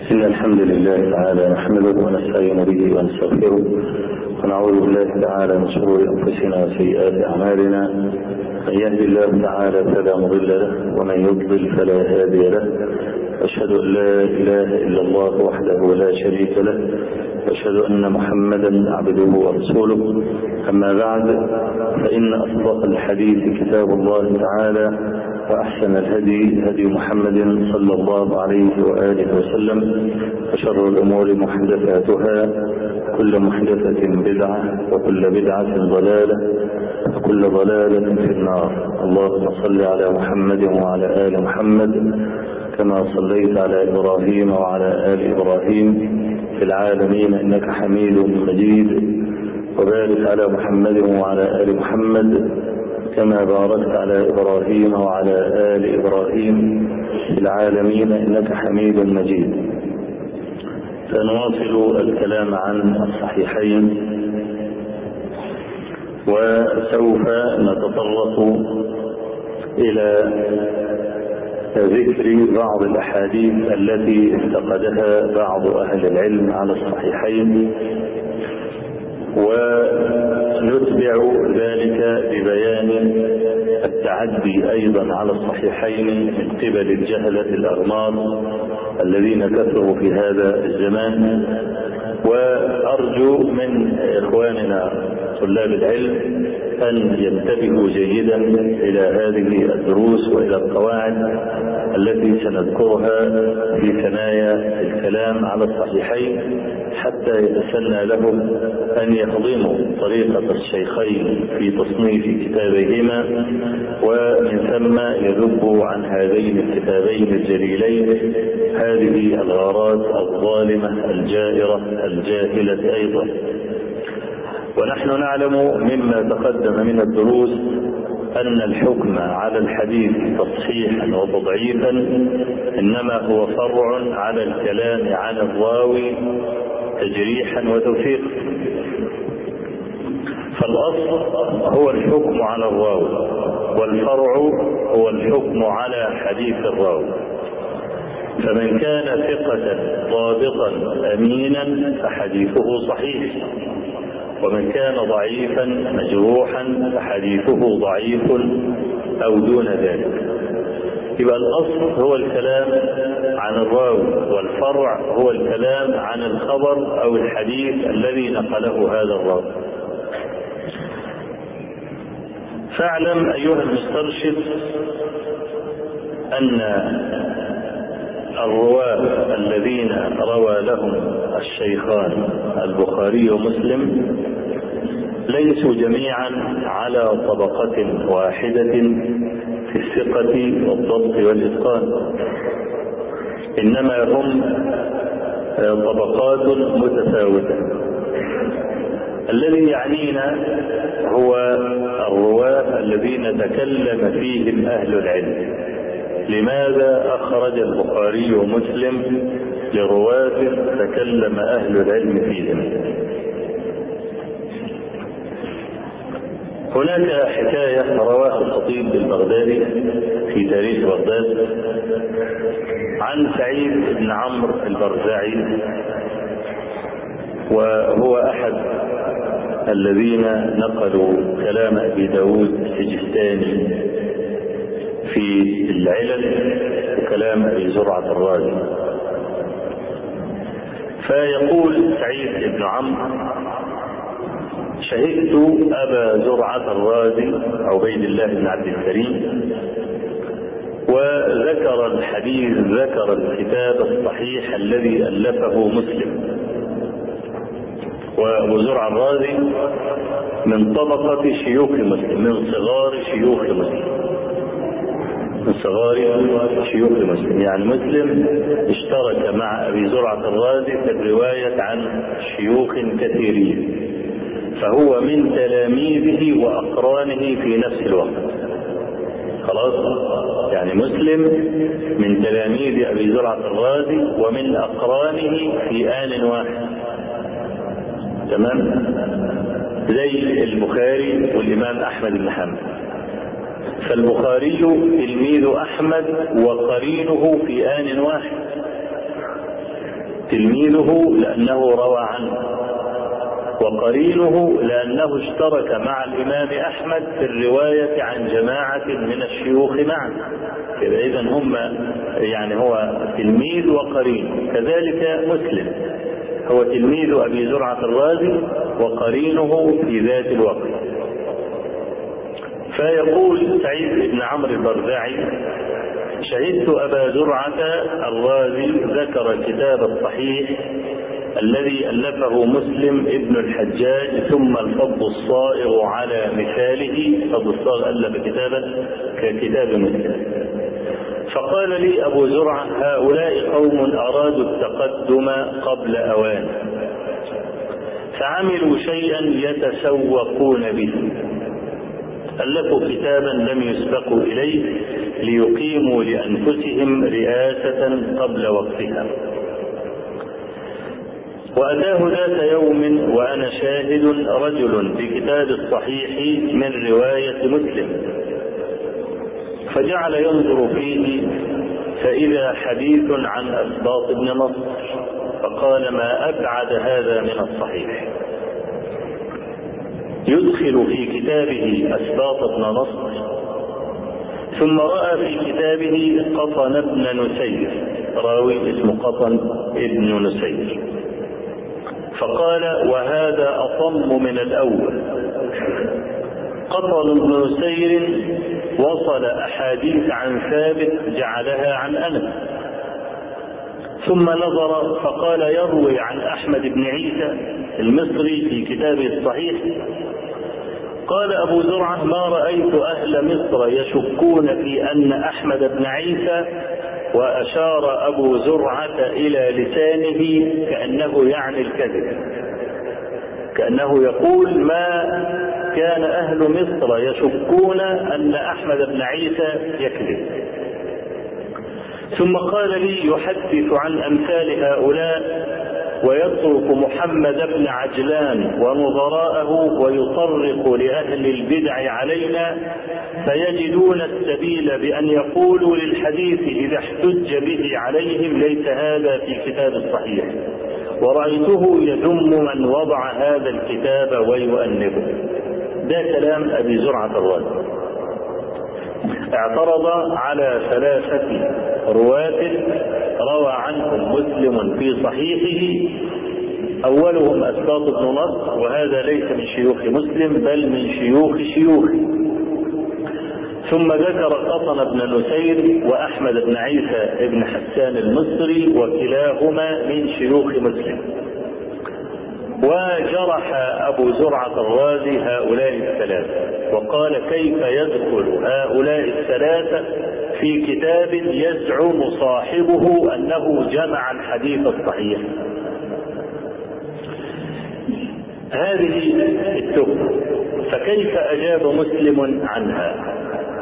إن الحمد لله تعالى نحمده ونستعين به ونستغفره ونعوذ بالله تعالى من شرور أنفسنا وسيئات أعمالنا من يهد الله تعالى فلا مضل له ومن يضلل فلا هادي له أشهد أن لا إله إلا الله وحده لا شريك له وأشهد أن محمدا عبده ورسوله أما بعد فإن أصدق الحديث كتاب الله تعالى وأحسن الهدي هدي محمد صلى الله عليه وآله وسلم وشر الأمور محدثاتها كل محدثة بدعة وكل بدعة ضلالة وكل ضلالة في النار اللهم صل على محمد وعلى آل محمد كما صليت على إبراهيم وعلى آل إبراهيم في العالمين إنك حميد مجيد وبارك على محمد وعلى آل محمد كما باركت على إبراهيم وعلى آل إبراهيم في العالمين إنك حميد مجيد سنواصل الكلام عن الصحيحين وسوف نتطرق إلى ذكر بعض الأحاديث التي انتقدها بعض أهل العلم على الصحيحين ونتبع ذلك ببيان التعدي أيضا على الصحيحين من قبل الجهلة الأغمار الذين كثروا في هذا الزمان وأرجو من إخواننا طلاب العلم أن ينتبهوا جيدا إلى هذه الدروس وإلى القواعد التي سنذكرها في ثنايا الكلام على الصحيحين حتى يتسنى لهم أن يهضموا طريقة الشيخين في تصنيف كتابيهما ومن ثم يذبوا عن هذين الكتابين الجليلين هذه الغارات الظالمة الجائرة الجاهلة أيضا ونحن نعلم مما تقدم من الدروس أن الحكم على الحديث تصحيحا وتضعيفا إنما هو فرع على الكلام عن الراوي تجريحا وتوثيقا فالأصل هو الحكم على الراوي والفرع هو الحكم على حديث الراوي فمن كان ثقة ضابطا أمينا فحديثه صحيح ومن كان ضعيفا مجروحا فحديثه ضعيف أو دون ذلك يبقى الأصل هو الكلام عن الراوي والفرع هو الكلام عن الخبر أو الحديث الذي نقله هذا الراوي فاعلم أيها المسترشد أن الرواة الذين روى لهم الشيخان البخاري ومسلم ليسوا جميعا على طبقة واحدة في الثقة والضبط والإتقان إنما هم طبقات متفاوتة الذي يعنينا هو الرواة الذين تكلم فيهم أهل العلم لماذا أخرج البخاري ومسلم لرواة تكلم أهل العلم فيهم هناك حكاية رواها الخطيب البغدادي في تاريخ بغداد عن سعيد بن عمرو البرزعي وهو أحد الذين نقلوا كلام أبي داود السجستاني في العلل وكلام أبي زرعة الرازي فيقول سعيد بن عمرو شهدت أبا زرعة الرازي عبيد الله بن عبد الكريم وذكر الحديث ذكر الكتاب الصحيح الذي ألفه مسلم وأبو زرع الرازي من طبقة شيوخ مسلم من صغار شيوخ مسلم من صغار شيوخ مسلم يعني مسلم اشترك مع أبي زرعة الرازي في الرواية عن شيوخ كثيرين فهو من تلاميذه وأقرانه في نفس الوقت خلاص يعني مسلم من تلاميذ أبي زرعة الرازي ومن أقرانه في آن واحد تمام زي البخاري والإمام أحمد بن حنبل فالبخاري تلميذ أحمد وقرينه في آن واحد تلميذه لأنه روى عنه وقرينه لأنه اشترك مع الإمام أحمد في الرواية عن جماعة من الشيوخ معا كذا إذا هم يعني هو تلميذ وقرين كذلك مسلم هو تلميذ أبي زرعة الرازي وقرينه في ذات الوقت فيقول سعيد بن عمرو البرزاعي شهدت أبا زرعة الرازي ذكر كتاب الصحيح الذي ألفه مسلم ابن الحجاج ثم الفض الصائغ على مثاله فض الصائغ ألف كتابا ككتاب مسلم فقال لي أبو زرعة هؤلاء قوم أرادوا التقدم قبل أوان فعملوا شيئا يتسوقون به ألفوا كتابا لم يسبقوا إليه ليقيموا لأنفسهم رئاسة قبل وقتها وأتاه ذات يوم وأنا شاهد رجل في كتاب الصحيح من رواية مسلم فجعل ينظر فيه فإذا حديث عن أسباط بن نصر فقال ما أبعد هذا من الصحيح يدخل في كتابه أسباط بن نصر ثم رأى في كتابه قطن بن نسير راوي اسمه قطن ابن نسير فقال وهذا أصم من الأول قطن بن نسير وصل أحاديث عن ثابت جعلها عن أنس ثم نظر فقال يروي عن أحمد بن عيسى المصري في كتابه الصحيح قال أبو زرعة ما رأيت أهل مصر يشكون في أن أحمد بن عيسى وأشار أبو زرعة إلى لسانه كأنه يعني الكذب كأنه يقول ما كان أهل مصر يشكون أن أحمد بن عيسى يكذب ثم قال لي يحدث عن أمثال هؤلاء ويترك محمد بن عجلان ونظراءه ويطرق لأهل البدع علينا فيجدون السبيل بأن يقولوا للحديث إذا احتج به عليهم ليس هذا في كتاب الصحيح ورأيته يذم من وضع هذا الكتاب ويؤنبه ده كلام أبي زرعة الرازي اعترض على ثلاثة رواة روى عنهم مسلم في صحيحه أولهم أسباط بن نصر وهذا ليس من شيوخ مسلم بل من شيوخ شيوخه ثم ذكر قطن بن نسير وأحمد بن عيسى بن حسان المصري وكلاهما من شيوخ مسلم وجرح أبو زرعة الرازي هؤلاء الثلاثة وقال كيف يدخل هؤلاء الثلاثة في كتاب يزعم صاحبه أنه جمع الحديث الصحيح هذه التهمة فكيف أجاب مسلم عنها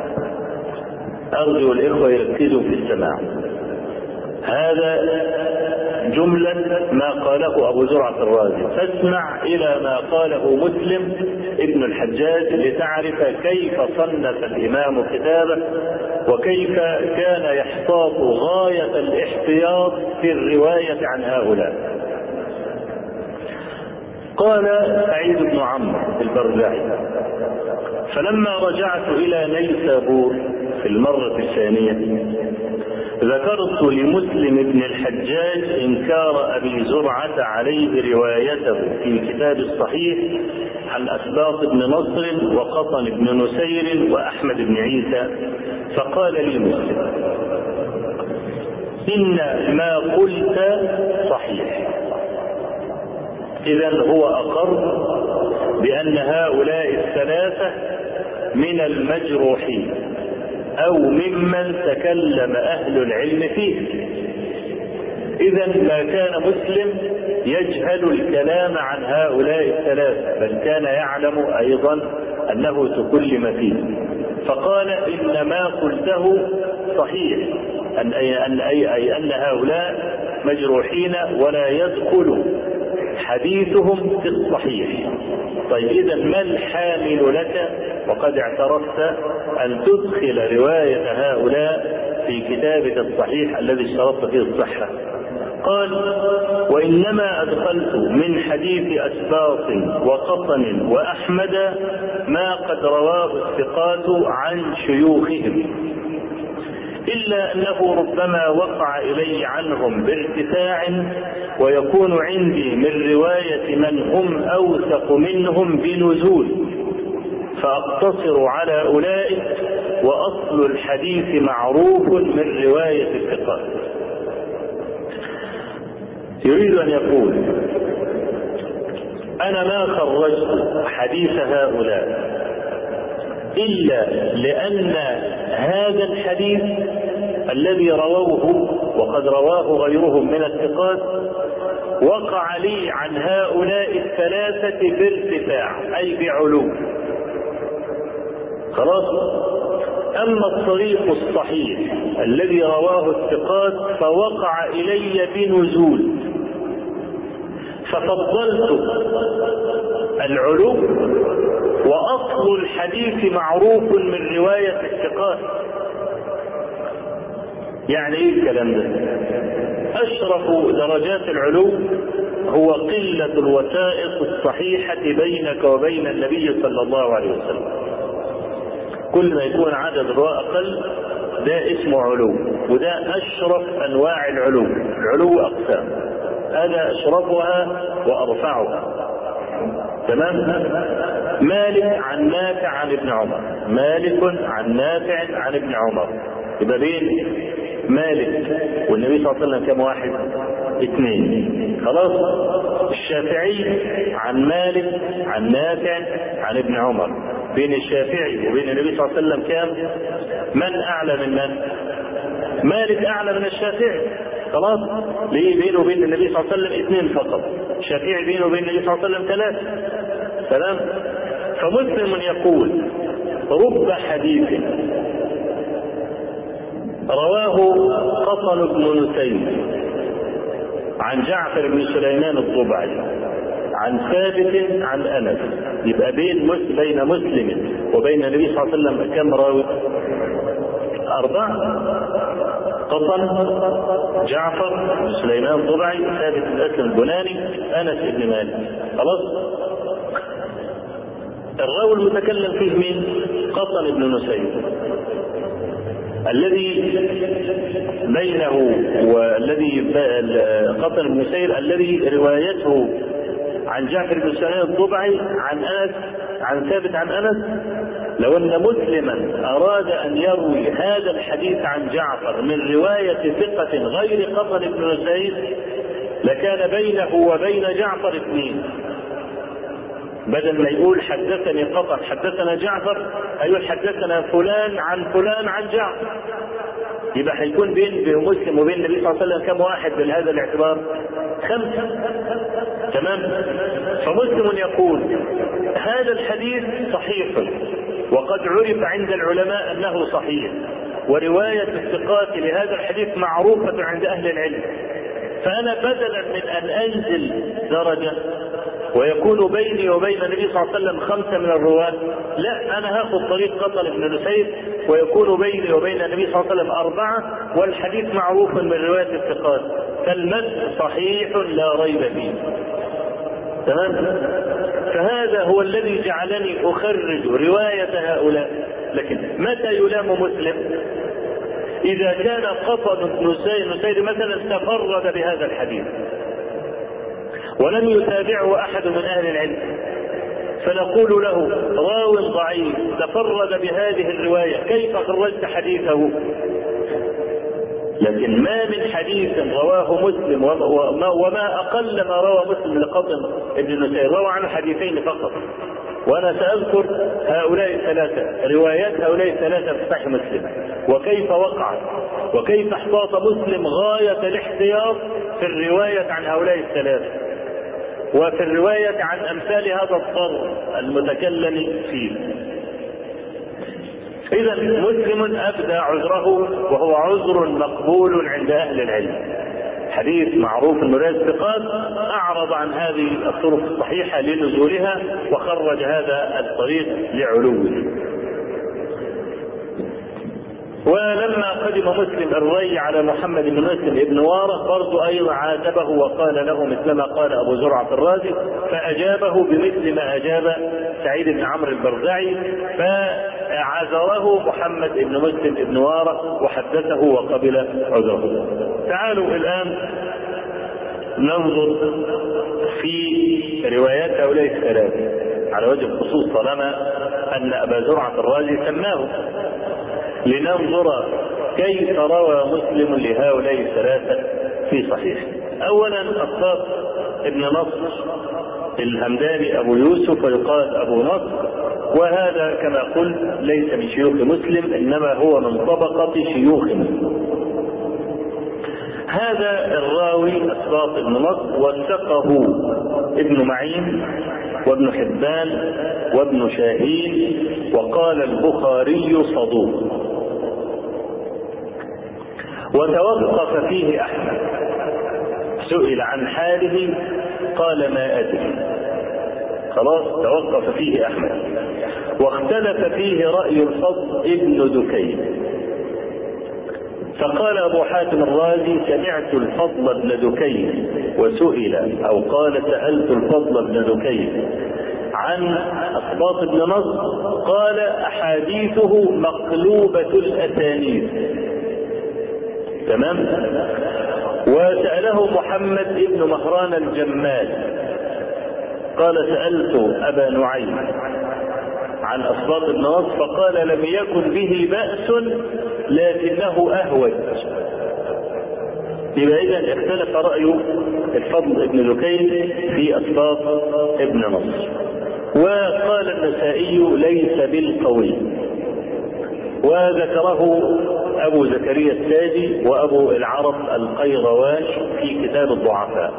أرجو الإخوة يركزوا في السماع هذا جملة ما قاله أبو زرعة الرازي فاسمع إلى ما قاله مسلم ابن الحجاج لتعرف كيف صنف الإمام كتابه وكيف كان يحتاط غاية الاحتياط في الرواية عن هؤلاء قال سعيد بن عمرو البرزعي فلما رجعت إلى نيسابور في المرة الثانية ذكرت لمسلم بن الحجاج إنكار أبي زرعة عليه روايته في كتاب الصحيح عن أسباط بن نصر وقطن بن نسير وأحمد بن عيسى فقال لي مسلم إن ما قلت صحيح إذا هو أقر بأن هؤلاء الثلاثة من المجروحين أو ممن تكلم أهل العلم فيه إذا ما كان مسلم يجهل الكلام عن هؤلاء الثلاثة بل كان يعلم أيضا أنه تكلم فيه فقال إن ما قلته صحيح أن أي أن أي, أي أن هؤلاء مجروحين ولا يدخل حديثهم في الصحيح طيب إذا ما الحامل لك وقد اعترفت أن تدخل رواية هؤلاء في كتابك الصحيح الذي اشترطت فيه الصحة قال وإنما أدخلت من حديث أسباط وقطن وأحمد ما قد رواه الثقات عن شيوخهم إلا أنه ربما وقع إلي عنهم بارتفاع ويكون عندي من رواية من هم أوثق منهم بنزول فأقتصر على أولئك وأصل الحديث معروف من رواية الثقات يريد أن يقول أنا ما خرجت حديث هؤلاء إلا لأن هذا الحديث الذي رووه وقد رواه غيرهم من الثقات وقع لي عن هؤلاء الثلاثة بارتفاع أي بعلو خلاص أما الطريق الصحيح الذي رواه الثقات فوقع إلي بنزول ففضلت العلو وأصل الحديث معروف من رواية الثقات يعني ايه الكلام ده اشرف درجات العلو هو قلة الوثائق الصحيحة بينك وبين النبي صلى الله عليه وسلم كل ما يكون عدد الرواة اقل ده اسمه علو وده اشرف انواع العلو العلو اقسام هذا اشرفها وارفعها تمام مالك عن نافع عن ابن عمر مالك عن نافع عن ابن عمر يبقى بين مالك والنبي صلى الله عليه وسلم كم واحد اثنين خلاص الشافعي عن مالك عن نافع عن ابن عمر بين الشافعي وبين النبي صلى الله عليه وسلم كم من اعلى من من مالك اعلى من الشافعي خلاص ليه بينه وبين النبي صلى الله عليه وسلم اثنين فقط الشافعي بينه وبين النبي صلى الله عليه وسلم ثلاثه سلام فمسلم يقول رب حديث رواه قطن بن نسيم عن جعفر بن سليمان الضبعي عن ثابت عن انس يبقى بين بين مسلم وبين النبي صلى الله عليه وسلم كم راوي؟ أربعة قطن جعفر بن سليمان الضبعي ثابت بن أسلم البناني أنس بن مالك خلاص الراوي المتكلم فيه مين؟ قطن بن نسيم الذي بينه والذي قطن بن سير الذي روايته عن جعفر بن سليمان الضبعي عن انس عن ثابت عن انس لو ان مسلما اراد ان يروي هذا الحديث عن جعفر من روايه ثقه غير قطن بن نسير لكان بينه وبين جعفر اثنين بدل ما يقول حدثني قطن حدثنا جعفر هيقول حدثنا فلان عن فلان عن جعفر يبقى هيكون بين مسلم وبين النبي صلى الله عليه وسلم كم واحد بهذا الاعتبار؟ خمسه تمام؟ فمسلم يقول هذا الحديث صحيح وقد عرف عند العلماء انه صحيح وروايه الثقات لهذا الحديث معروفه عند اهل العلم فانا بدلا من ان انزل درجه ويكون بيني وبين النبي صلى الله عليه وسلم خمسه من الرواه لا انا هاخذ طريق قطن بن نسيب ويكون بيني وبين النبي صلى الله عليه وسلم اربعه والحديث معروف من روايه الثقات فالمد صحيح لا ريب فيه تمام فهذا هو الذي جعلني اخرج روايه هؤلاء لكن متى يلام مسلم اذا كان قطن بن نسير مثلا تفرد بهذا الحديث ولم يتابعه احد من اهل العلم فنقول له راو ضعيف تفرد بهذه الروايه كيف خرجت حديثه لكن ما من حديث رواه مسلم وما, وما اقل ما روى مسلم لقطن ابن نسير روى عنه حديثين فقط وانا ساذكر هؤلاء الثلاثه روايات هؤلاء الثلاثه في صحيح مسلم وكيف وقعت وكيف احتاط مسلم غايه الاحتياط في الروايه عن هؤلاء الثلاثه وفي الروايه عن امثال هذا الضر المتكلم فيه إذا مسلم أبدى عذره وهو عذر مقبول عند أهل العلم. حديث معروف من رواية الثقات أعرض عن هذه الطرق الصحيحة لنزولها وخرج هذا الطريق لعلوه. ولما قدم مسلم الري على محمد بن مسلم بن وارة برضو أيضا عاتبه وقال له مثل ما قال أبو زرعة الرازي فأجابه بمثل ما أجاب سعيد بن عمرو البرزعي فعذره محمد بن مسلم بن وارة وحدثه وقبل عذره تعالوا الآن ننظر في روايات هؤلاء الثلاثة على وجه الخصوص طالما أن أبا زرعة الرازي سماه لننظر كيف روى مسلم لهؤلاء الثلاثة في صحيحه. أولا الصاد ابن نصر الهمداني أبو يوسف ويقال أبو نصر وهذا كما قلت ليس من شيوخ مسلم إنما هو من طبقة شيوخ مسلم. هذا الراوي أسباط بن نصر وثقه ابن معين وابن حبان وابن شاهين وقال البخاري صدوق وتوقف فيه احمد سئل عن حاله قال ما ادري خلاص توقف فيه احمد واختلف فيه راي الفضل ابن دكين فقال ابو حاتم الرازي سمعت الفضل بن دكين وسئل او قال سالت الفضل بن دكين عن اسباط بن نصر قال احاديثه مقلوبه الاسانيد تمام وسأله محمد بن مهران الجمال قال سألت أبا نعيم عن أصباط بن نصر فقال لم يكن به بأس لكنه أهوج يبقى إذا اختلف رأي الفضل بن ذكين في أصباط ابن نصر وقال النسائي ليس بالقوي وذكره أبو زكريا الساجي وأبو العرب القيروان في كتاب الضعفاء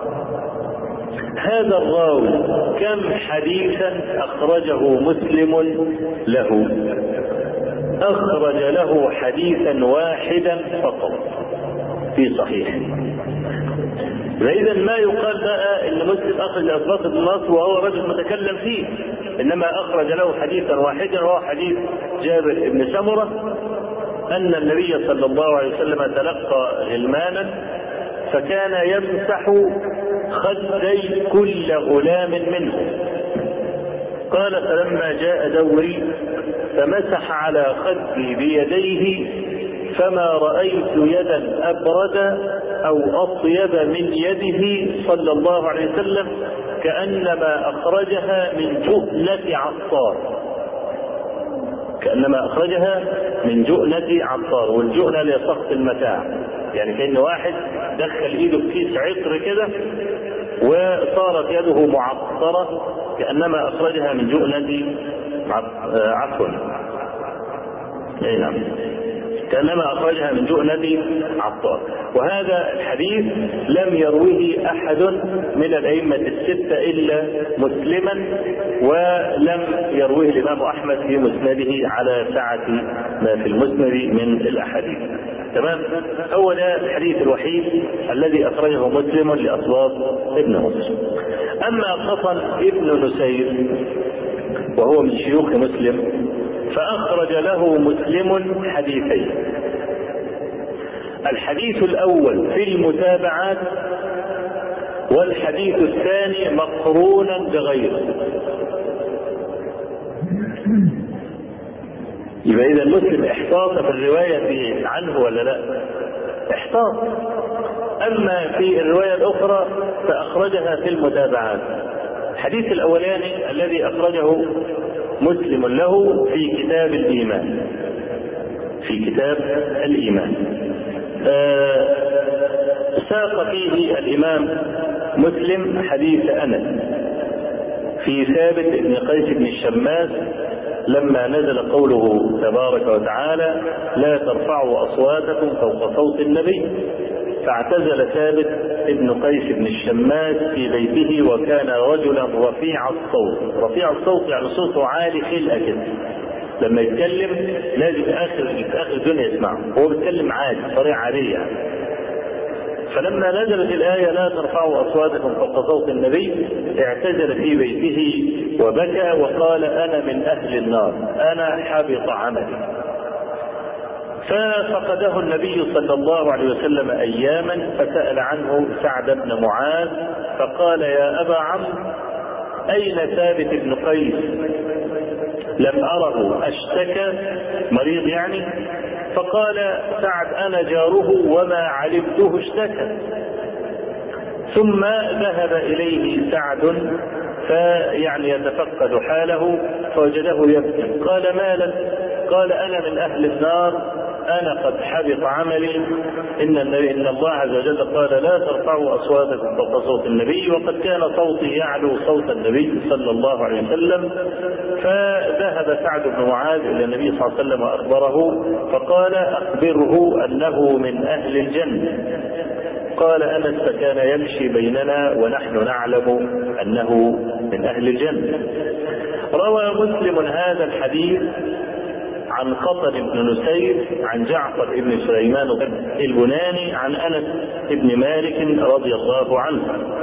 هذا الراوي كم حديثا أخرجه مسلم له أخرج له حديثا واحدا فقط في صحيحه فإذا ما يقال بقى ان مسلم اخرج اسباط بن نصر وهو رجل متكلم فيه انما اخرج له حديثا واحدا وهو حديث جابر بن سمره ان النبي صلى الله عليه وسلم تلقى غلمانا فكان يمسح خدي كل غلام منهم قال فلما جاء دوري فمسح على خدي بيديه فما رأيت يدا أبرد أو أطيب من يده صلى الله عليه وسلم كأنما أخرجها من جؤلة عطار كأنما أخرجها من جؤلة عطار والجؤلة اللي سقط المتاع يعني كأن واحد دخل إيده في كيس عطر كده وصارت يده معطرة كأنما أخرجها من جؤلة عفوا أي نعم كانما اخرجها من جؤنة عطار وهذا الحديث لم يروه احد من الائمه السته الا مسلما ولم يروه الامام احمد في مسنده على سعه ما في المسند من الاحاديث تمام هو ده الحديث الوحيد الذي اخرجه مسلم لاصوات ابن مسلم اما قطن ابن نسير وهو من شيوخ مسلم فأخرج له مسلم حديثين الحديث الأول في المتابعات والحديث الثاني مقرونا بغيره يبقى إذا مسلم احتاط في الرواية عنه ولا لا؟ احتاط أما في الرواية الأخرى فأخرجها في المتابعات الحديث الأولاني الذي أخرجه مسلم له في كتاب الإيمان في كتاب الإيمان آه ساق فيه الإمام مسلم حديث أنس في ثابت بن قيس بن الشماس لما نزل قوله تبارك وتعالى لا ترفعوا أصواتكم فوق صوت النبي فاعتزل ثابت ابن قيس بن الشماس في بيته وكان رجلا رفيع الصوت رفيع الصوت يعني صوته عالي خلقه كده لما يتكلم لازم في اخر في اخر الدنيا يسمعه هو بيتكلم عادي بطريقه عاديه يعني. فلما نزلت الآية لا ترفعوا أصواتكم فوق صوت النبي اعتزل في بيته وبكى وقال أنا من أهل النار أنا حبط عملي ففقده النبي صلى الله عليه وسلم اياما فسال عنه سعد بن معاذ فقال يا ابا عمرو اين ثابت بن قيس لم اره اشتكى مريض يعني فقال سعد انا جاره وما علمته اشتكى ثم ذهب اليه سعد فيعني يتفقد حاله فوجده يبكي قال ما لك قال انا من اهل النار انا قد حبط عملي ان النبي ان الله عز وجل قال لا ترفعوا اصواتكم فوق صوت النبي وقد كان صوتي يعلو صوت النبي صلى الله عليه وسلم فذهب سعد بن معاذ الى النبي صلى الله عليه وسلم واخبره فقال اخبره انه من اهل الجنه قال انس فكان يمشي بيننا ونحن نعلم انه من اهل الجنه روى مسلم هذا الحديث عن قطر بن نسير عن جعفر بن سليمان البناني عن انس بن مالك رضي الله عنه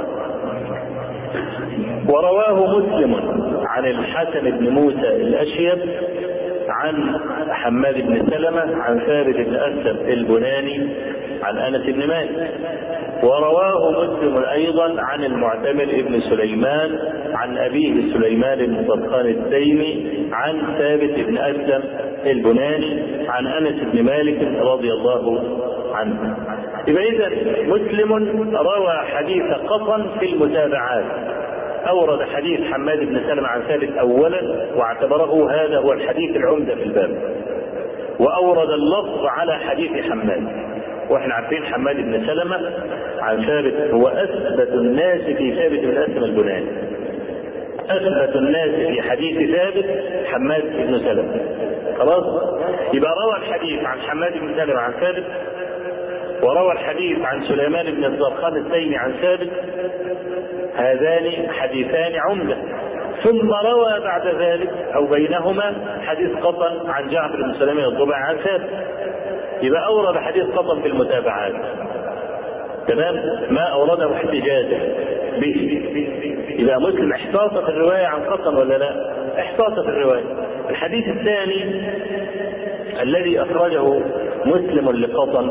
ورواه مسلم عن الحسن بن موسى الاشيب عن حماد بن سلمه عن ثابت بن اسلم البناني عن انس بن مالك ورواه مسلم ايضا عن المعتمر بن سليمان عن ابيه سليمان بن صدقان التيمي عن ثابت بن اسلم البناني عن انس بن مالك رضي الله عنه. يبقى اذا مسلم روى حديث قطن في المتابعات. اورد حديث حماد بن سلمة عن ثابت اولا واعتبره هذا هو الحديث العمده في الباب. واورد اللفظ على حديث حماد. واحنا عارفين حماد بن سلمة عن ثابت هو اثبت الناس في ثابت بن اسلم البناني. اثبت الناس في حديث ثابت حماد بن سلمة. خلاص؟ يبقى روى الحديث عن حماد بن سلمة عن ثابت وروى الحديث عن سليمان بن الزرخان التيمي عن ثابت هذان حديثان عمدة ثم روى بعد ذلك او بينهما حديث قطن عن جعفر بن سليمان الضبع عن ثابت يبقى اورد حديث قطن في المتابعات تمام ما اورده احتجاجا به يبقى مسلم احتاط في الروايه عن قطن ولا لا؟ احتاط في الروايه الحديث الثاني الذي اخرجه مسلم لقطن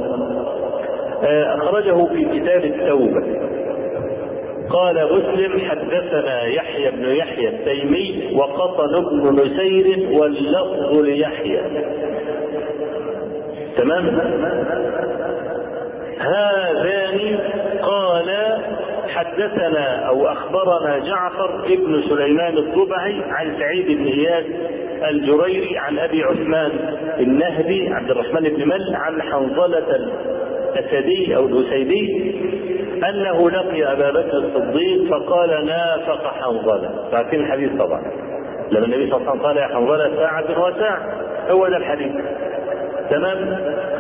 اخرجه في كتاب التوبه قال مسلم حدثنا يحيى بن يحيى التيمي وقطن بن نسير واللفظ ليحيى تمام هذان قال حدثنا او اخبرنا جعفر ابن سليمان الضبعي عن سعيد بن اياس الجريري عن ابي عثمان النهدي عبد الرحمن بن مل عن حنظله الاسدي او الاسيدي انه لقي ابا بكر الصديق فقال نافق حنظله فاكرين الحديث طبعا لما النبي صلى الله عليه وسلم قال يا حنظله ساعه وساعه هو ده الحديث تمام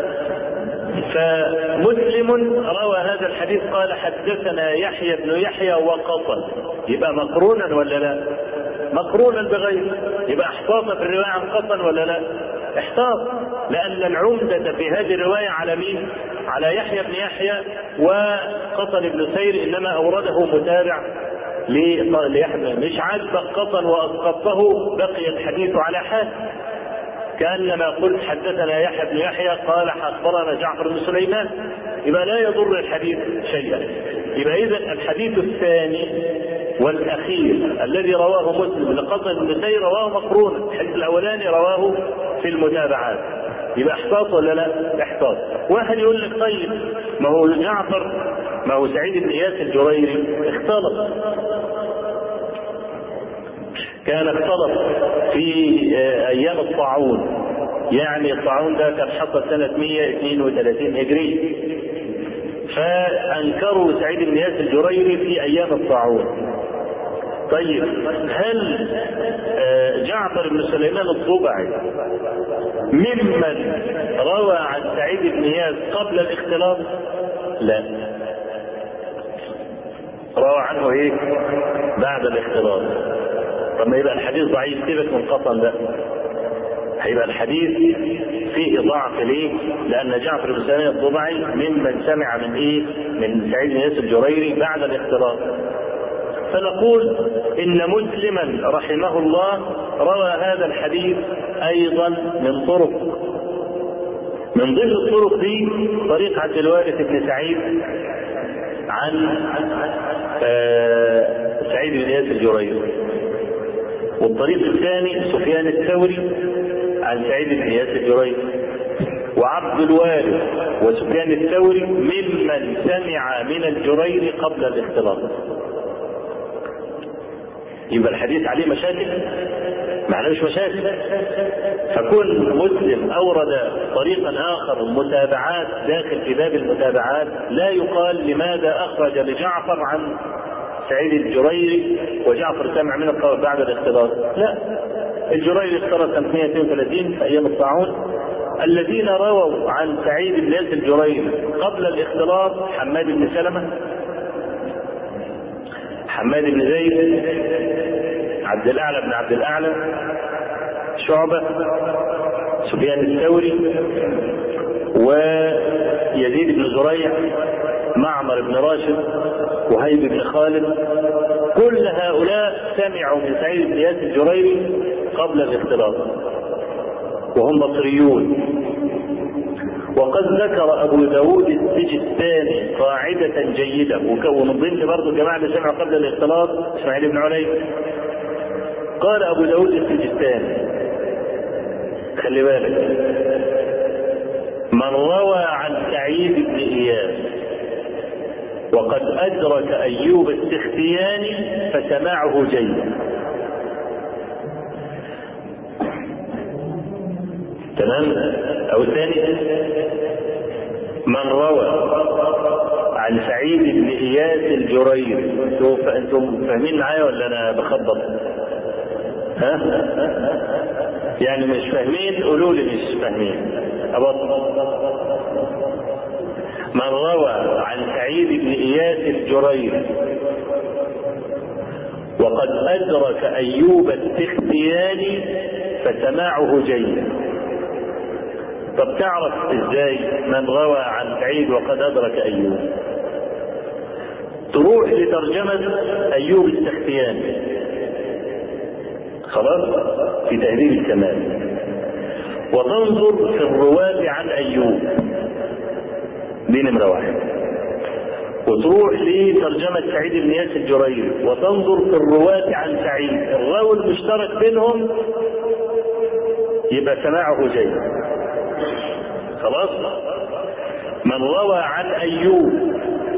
فمسلم روى هذا الحديث قال حدثنا يحيى بن يحيى وقطن يبقى مقرونا ولا لا مقرونا بغيره يبقى احتاط في الرواية عن قطن ولا لا احتاط لأن العمدة في هذه الرواية على مين على يحيى بن يحيى وقطن بن سير إنما أورده متابع ليحيى مش عاجبك قطن وأسقطته بقي الحديث على حال كانما قلت حدثنا يحيى بن يحيى قال اخبرنا جعفر بن سليمان يبقى لا يضر الحديث شيئا يبقى اذا الحديث الثاني والاخير الذي رواه مسلم لقطن بن سير رواه مقرونا الحديث الاولاني رواه في المتابعات يبقى احتاط ولا لا؟ احتاط. واحد يقول لك طيب ما هو جعفر ما هو سعيد بن اياس الجريري اختلط كان اختلط في ايام الطاعون يعني الطاعون ده كان حصل سنة 132 هجري فأنكروا سعيد بن ياس الجريري في أيام الطاعون طيب هل جعفر بن سليمان الضبعي ممن روى عن سعيد بن ياس قبل الاختلاط؟ لا روى عنه ايه؟ بعد الاختلاط طب ما يبقى الحديث ضعيف سيبك من قطن ده هيبقى الحديث فيه ضعف ليه؟ لأن جعفر بن سليمان الضبعي ممن سمع من إيه؟ من سعيد بن ياسر الجريري بعد الاختلاط. فنقول إن مسلما رحمه الله روى هذا الحديث أيضا من طرق من ضمن الطرق دي طريق عبد الوارث بن سعيد عن آه سعيد بن اياس الجريري والطريق الثاني سفيان الثوري عن سعيد بن اياس الجريري وعبد الوارث وسفيان الثوري ممن سمع من الجريري قبل الاختلاط يبقى الحديث عليه مشاكل معناه مش مشاكل فكل مسلم اورد طريقا اخر متابعات داخل كتاب المتابعات لا يقال لماذا اخرج لجعفر عن سعيد الجريري وجعفر سمع من القول بعد الاختلاط لا الجريري اختلط سنة 132 في ايام الطاعون الذين رووا عن سعيد بن ياس الجريري قبل الاختلاط حماد بن سلمه حماد بن زيد عبد الاعلى بن عبد الاعلى شعبه سفيان الثوري ويزيد بن زريع معمر بن راشد وهيب بن خالد كل هؤلاء سمعوا من سعيد بن ياس الجريري قبل الاختلاط وهم مصريون وقد ذكر ابو داود السجستاني قاعدة جيدة ومن ضمن برضه الجماعة اللي سمعوا قبل الاختلاط اسماعيل بن علي قال ابو داود السجستاني خلي بالك من روى عن سعيد بن اياس وقد ادرك ايوب السختياني فسماعه جيد تمام او الثاني من روى عن سعيد بن اياس الجريري انتم انتم فاهمين معايا ولا انا بخبط ها يعني مش فاهمين قولوا لي مش فاهمين أبطل من روى عن سعيد بن اياس الجريري وقد ادرك ايوب السختياني فسماعه جيد طب تعرف ازاي من روى عن سعيد وقد ادرك ايوب تروح لترجمة ايوب السختياني خلاص في تهذيب الكمال وتنظر في الرواة عن ايوب دي نمرة واحد وتروح لترجمة سعيد بن ياس الجريري وتنظر في الرواة عن سعيد الراوي المشترك بينهم يبقى سماعه جيد خلاص من روى عن ايوب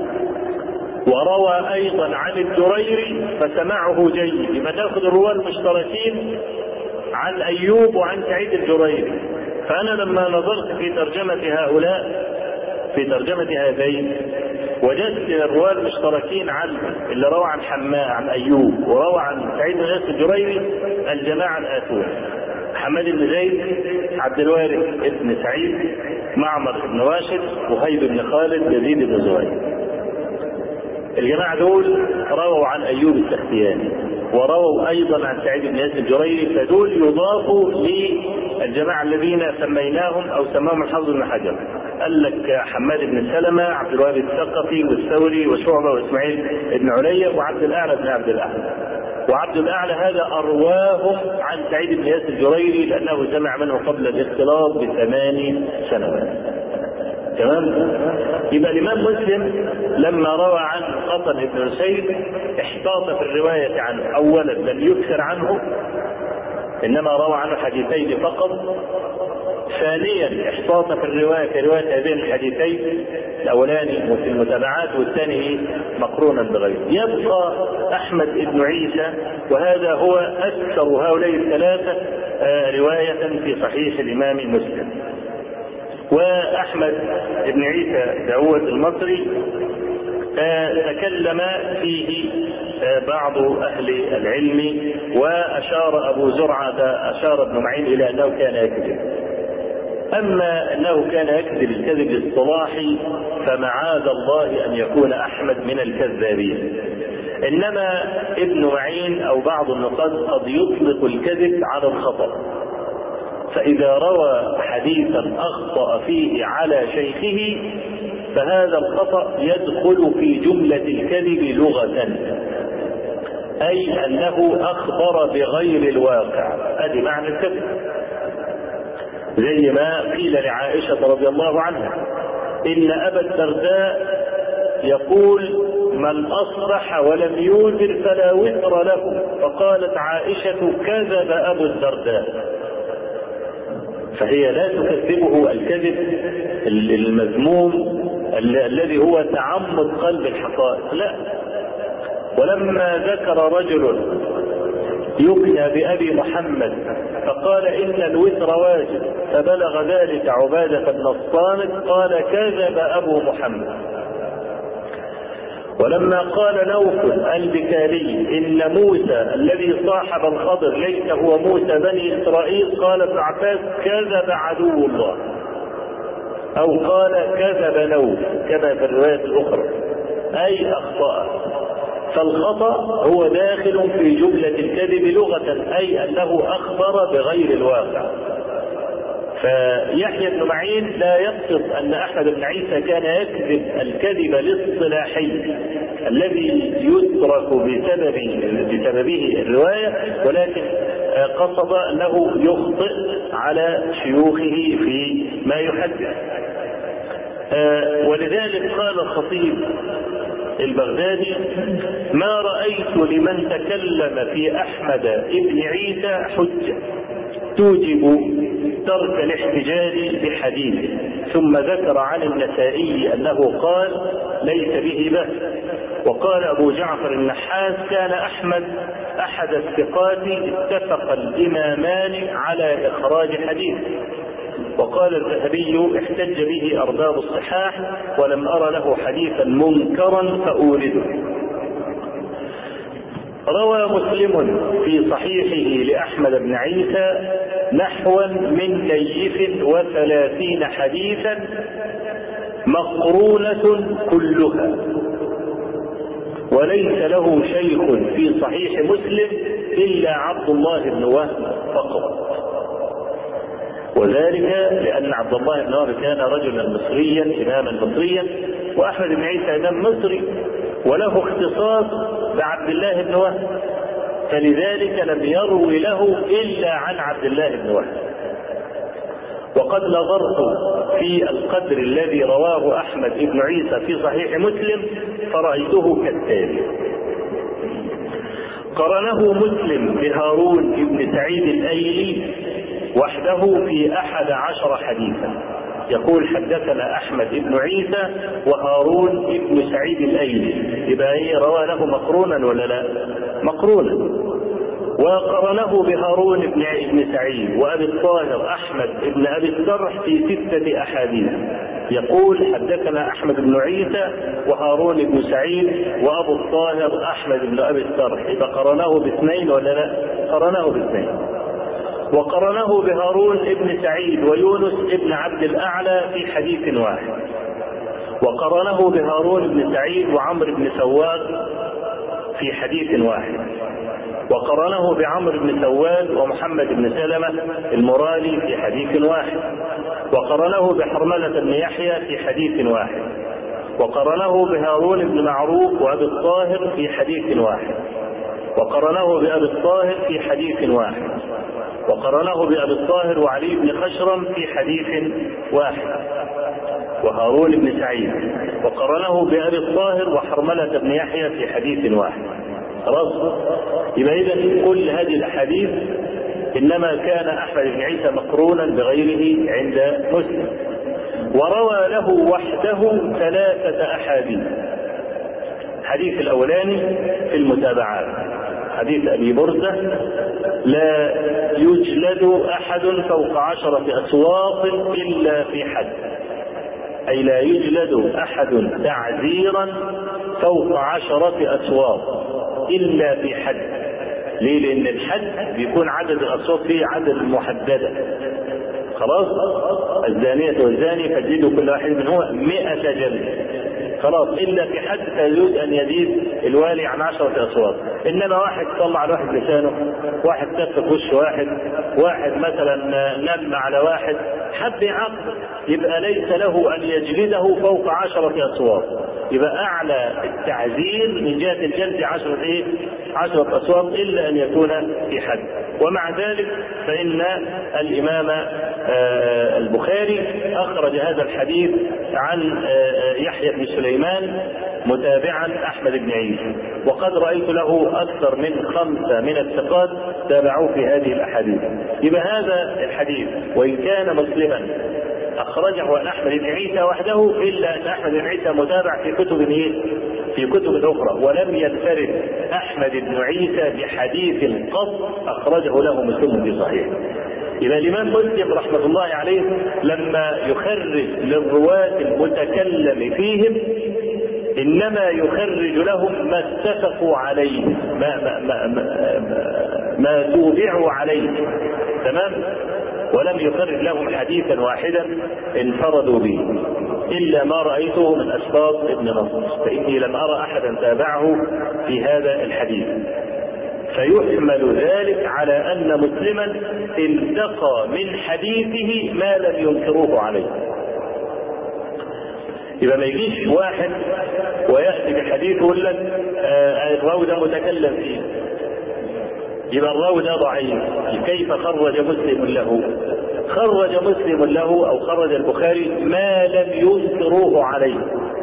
وروى ايضا عن الجريري فسماعه جيد يبقى ناخذ الرواه المشتركين عن ايوب وعن سعيد الجريري فانا لما نظرت في ترجمه هؤلاء في ترجمه هذين وجدت الرواه المشتركين عن اللي روى عن حماء عن ايوب وروى عن سعيد بن الجريري الجماعه الاتون حماد بن زيد عبد الوارث بن سعيد معمر بن راشد وهيب بن خالد يزيد بن زهير الجماعة دول رووا عن أيوب السختياني ورووا أيضا عن سعيد بن ياسر الجريري فدول يضافوا للجماعة الذين سميناهم أو سماهم الحافظ بن حجر قال لك حماد بن سلمة عبد الوهاب الثقفي والثوري وشعبة وإسماعيل بن عليا وعبد الأعلى بن عبد الأعلى وعبد الاعلى هذا ارواهم عن سعيد بن ياسر الجريري لانه سمع منه قبل الاختلاط بثمان سنوات. تمام؟ يبقى الامام مسلم لما روى عن قطن بن سيد احتاط في الروايه عنه، اولا لم يكثر عنه انما روى عنه حديثين فقط ثانيا احتاط في الروايه في روايه هذين الحديثين الاولاني في المتابعات والثاني مقرونا بغيره يبقى احمد بن عيسى وهذا هو اكثر هؤلاء الثلاثه روايه في صحيح الامام مسلم واحمد بن عيسى داود المصري تكلم فيه بعض اهل العلم واشار ابو زرعه اشار ابن معين الى انه كان يكذب اما انه كان يكذب الكذب الاصطلاحي فمعاذ الله ان يكون احمد من الكذابين انما ابن معين او بعض النقاد قد يطلق الكذب على الخطا فاذا روى حديثا اخطا فيه على شيخه فهذا الخطا يدخل في جمله الكذب لغه اي انه اخبر بغير الواقع ادي معنى الكذب زي ما قيل لعائشة رضي الله عنها إن أبا الدرداء يقول من أصبح ولم يوزر فلا وزر له فقالت عائشة كذب أبو الدرداء فهي لا تكذبه الكذب المذموم الذي هو تعمد قلب الحقائق لا ولما ذكر رجل يكنى بأبي محمد فقال إن الوتر واجب فبلغ ذلك عبادة بن الصامت قال كذب أبو محمد ولما قال نوف البكالي إن موسى الذي صاحب الخضر ليس هو موسى بني إسرائيل قال ابن عباس كذب عدو الله أو قال كذب نوف كما في الرواية الأخرى أي أخطأ فالخطأ هو داخل في جملة الكذب لغة أي أنه أخبر بغير الواقع فيحيى بن معين لا يقصد ان احمد بن عيسى كان يكذب الكذب الاصطلاحي الذي يترك بسبب بسببه الروايه ولكن قصد انه يخطئ على شيوخه في ما يحدث ولذلك قال الخطيب البغدادي ما رأيت لمن تكلم في أحمد ابن عيسى حجة توجب ترك الاحتجاج بحديث ثم ذكر عن النسائي انه قال ليس به بأس وقال ابو جعفر النحاس كان احمد احد الثقات اتفق الامامان على اخراج حديث وقال الذهبي احتج به ارباب الصحاح ولم ار له حديثا منكرا فاورده روى مسلم في صحيحه لأحمد بن عيسى نحوا من كيف وثلاثين حديثا مقرونة كلها وليس له شيخ في صحيح مسلم إلا عبد الله بن وهب فقط وذلك لأن عبد الله بن وهب كان رجلا مصريا إماما مصريا وأحمد بن عيسى إمام مصري وله اختصاص بعبد الله بن وهب فلذلك لم يروي له إلا عن عبد الله بن وهب وقد نظرت في القدر الذي رواه أحمد بن عيسى في صحيح مسلم فرأيته كالتالي قرنه مسلم بهارون بن سعيد الأيلي وحده في أحد عشر حديثا يقول حدثنا احمد بن عيسى وهارون بن سعيد الايلي يبقى ايه روى له مقرونا ولا لا؟ مقرونا وقرنه بهارون بن بن سعيد وابي الطاهر احمد بن ابي السرح في سته احاديث يقول حدثنا احمد بن عيسى وهارون بن سعيد وابو الطاهر احمد بن ابي السرح اذا قرنه باثنين ولا لا؟ قرنه باثنين وقرنه بهارون ابن سعيد ويونس ابن عبد الأعلى في حديث واحد وقرنه بهارون بن سعيد وعمرو بن سواد في حديث واحد وقرنه بعمرو بن سواد ومحمد بن سلمة المرالي في حديث واحد وقرنه بحرملة بن يحيى في حديث واحد وقرنه بهارون بن معروف وابي الطاهر في حديث واحد وقرنه بابي الطاهر في حديث واحد وقرنه بأبي الطاهر وعلي بن خشرم في حديث واحد وهارون بن سعيد وقرنه بأبي الطاهر وحرملة بن يحيى في حديث واحد خلاص يبقى إذا كل هذه الأحاديث إنما كان أحمد بن عيسى مقرونا بغيره عند مسلم وروى له وحده ثلاثة أحاديث الحديث الأولاني في المتابعات حديث أبي بردة لا يجلد أحد فوق عشرة أسواق إلا في حد أي لا يجلد أحد تعزيرا فوق عشرة أسواق إلا في حد ليه؟ لأن الحد بيكون عدد الأصوات فيه عدد محددة خلاص الزانية والزاني فجدوا كل واحد منهما مئة جلد خلاص الا في حد فيجوز ان يزيد الوالي عن عشرة اصوات انما واحد طلع على واحد لسانه واحد تف في وش واحد واحد مثلا نم على واحد حد يعاقبه يبقى ليس له ان يجلده فوق عشرة اصوات يبقى اعلى التعزير من جهة الجلد عشرة ايه عشرة أصوات إلا أن يكون في حد ومع ذلك فإن الإمام البخاري أخرج هذا الحديث عن يحيى بن سليمان متابعا أحمد بن عيسى وقد رأيت له أكثر من خمسة من الثقات تابعوه في هذه الأحاديث يبقى هذا الحديث وإن كان مسلما أخرجه عن أحمد بن عيسى وحده إلا أن أحمد بن عيسى متابع في كتب إيه؟ في كتب أخرى ولم ينفرد أحمد بن عيسى بحديث قط أخرجه له مسلم في صحيح يبقى الإمام مسلم رحمة الله عليه لما يخرج للرواة المتكلم فيهم انما يخرج لهم ما اتفقوا عليه ما ما ما ما, ما, ما توبعوا عليه تمام ولم يخرج لهم حديثا واحدا انفردوا به الا ما رايته من اشخاص ابن نصر فاني لم ارى احدا تابعه في هذا الحديث فيحمل ذلك على ان مسلما انتقى من حديثه ما لم ينكروه عليه يبقى ما يجيش واحد وياتي بحديث يقول لك آه الراوي ده متكلم فيه يبقى الراوي ده ضعيف كيف خرج مسلم له خرج مسلم له او خرج البخاري ما لم ينكروه عليه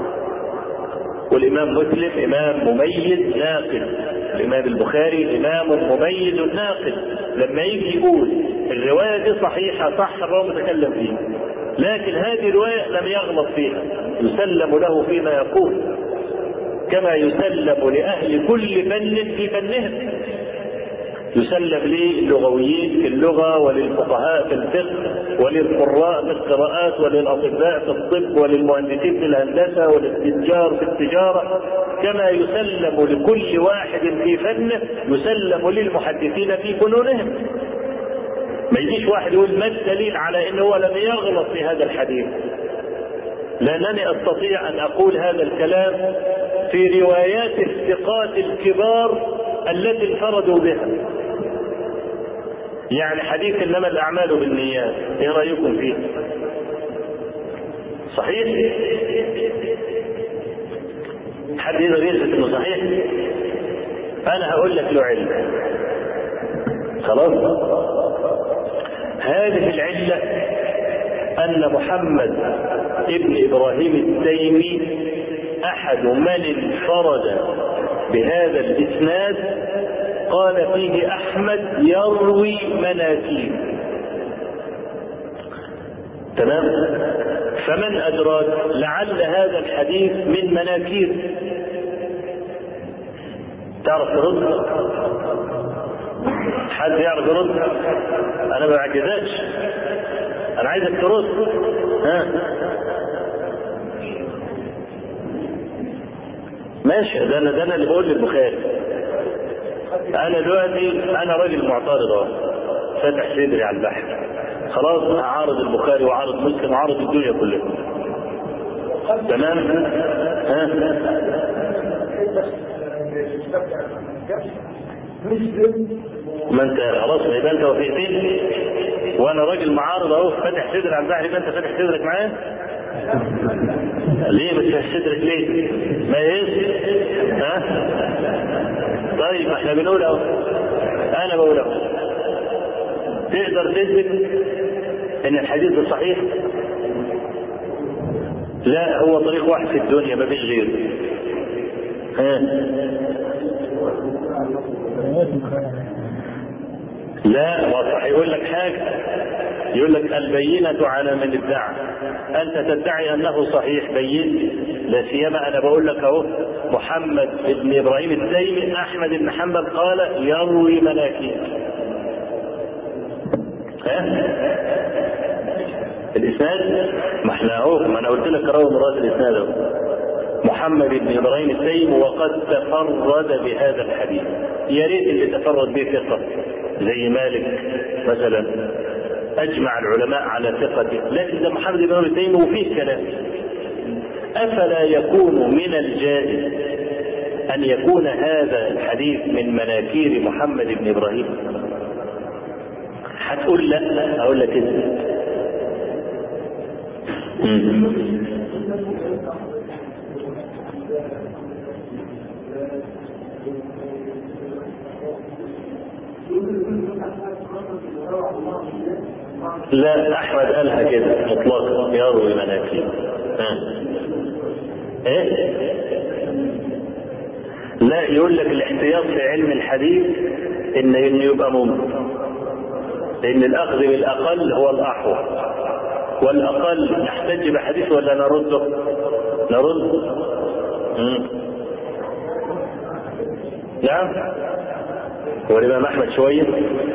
والامام مسلم امام مميز ناقد الامام البخاري امام مميز ناقد لما يجي يقول الروايه دي صحيحه صح الراوي متكلم فيه لكن هذه الرواية لم يغلط فيها يسلم له فيما يقول كما يسلم لأهل كل فن في فنهم يسلم للغويين في اللغة وللفقهاء في الفقه وللقراء في القراءات وللأطباء في الطب وللمهندسين في الهندسة وللتجار في التجارة كما يسلم لكل واحد في فنه يسلم للمحدثين في فنونهم ما يجيش واحد يقول ما الدليل على انه هو لم يغلط في هذا الحديث لانني استطيع ان اقول هذا الكلام في روايات الثقات الكبار التي انفردوا بها يعني حديث انما الاعمال بالنيات ايه رايكم فيه صحيح حد يقدر يثبت انه صحيح انا هقول لك له علم خلاص هذه العلة أن محمد ابن إبراهيم التيمي أحد من انفرد بهذا الإسناد قال فيه أحمد يروي مناكير تمام فمن أدراك لعل هذا الحديث من مناكير تعرف ترد حد يعرف يرد انا ما بعجزكش انا عايزك ترد ها ماشي ده انا ده انا اللي بقول للبخاري انا دلوقتي انا راجل معترض اهو فاتح صدري على البحر خلاص هعارض البخاري وعارض مسلم وعارض الدنيا كلها تمام ها ما انت خلاص يبقى انت وافقتني وانا راجل معارض اهو فاتح صدر على البحر يبقى انت فاتح صدرك معايا ليه ما تفتح صدرك ليه؟ ما يهز ها؟ طيب ما احنا بنقول اهو انا بقول اهو تقدر تثبت ان الحديث ده صحيح؟ لا هو طريق واحد في الدنيا ما فيش غيره ها لا واضح يقول لك حاجة يقول لك البينة على من ادعى أنت تدعي أنه صحيح بين لا سيما أنا بقول لك أهو محمد بن إبراهيم التيمي أحمد بن حنبل قال يروي مناكير ها؟ الإسناد ما احنا أهو ما أنا قلت لك روى مراد الإسناد أهو محمد بن ابراهيم التيم وقد تفرد بهذا الحديث يا ريت اللي تفرد به ثقه زي مالك مثلا اجمع العلماء على ثقته لكن ده محمد بن ابراهيم التيم وفيه كلام افلا يكون من الجائز ان يكون هذا الحديث من مناكير محمد بن ابراهيم هتقول لا اقول لك اذن لا احمد قالها كده مطلقا يروي مناكير ها ايه لا يقول لك الاحتياط في علم الحديث ان انه يبقى ممكن لان الاخذ بالاقل هو الاحوط والاقل نحتج بحديث ولا نرده نرد مم. نعم هو الامام احمد شويه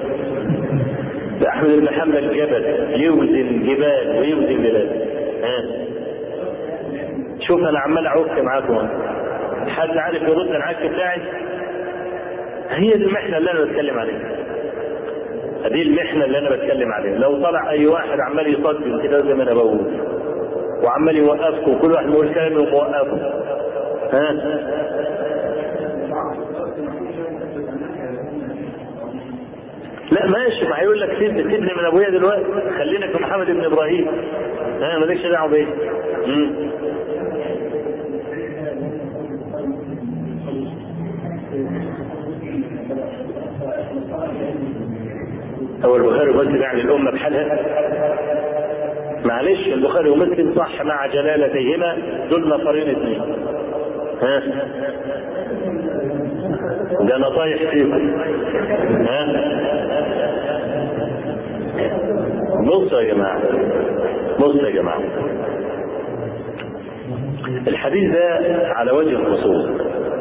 ده احمد بن حنبل جبل يوزن جبال ويوزن بلاد ها شوف انا عمال اعك معاكم حد عارف يرد العك بتاعي هي دي المحنه اللي انا بتكلم عليها هذه المحنه اللي انا بتكلم عليها لو طلع اي واحد عمال يصدق كده زي ما انا بقول وعمال يوقفكم وكل واحد بيقول كلام وموقفه ها لا ماشي ما هيقول لك سيبني سيبني من ابويا دلوقتي خلينا في محمد بن ابراهيم ها مالكش دعوه بيه مم. هو البخاري ومسلم يعني الامه بحالها معلش البخاري ومسلم صح مع جلالتيهما دول نفرين اثنين ها ده انا طايح فيكم ها بصوا يا جماعه بصوا يا جماعه الحديث ده على وجه الخصوص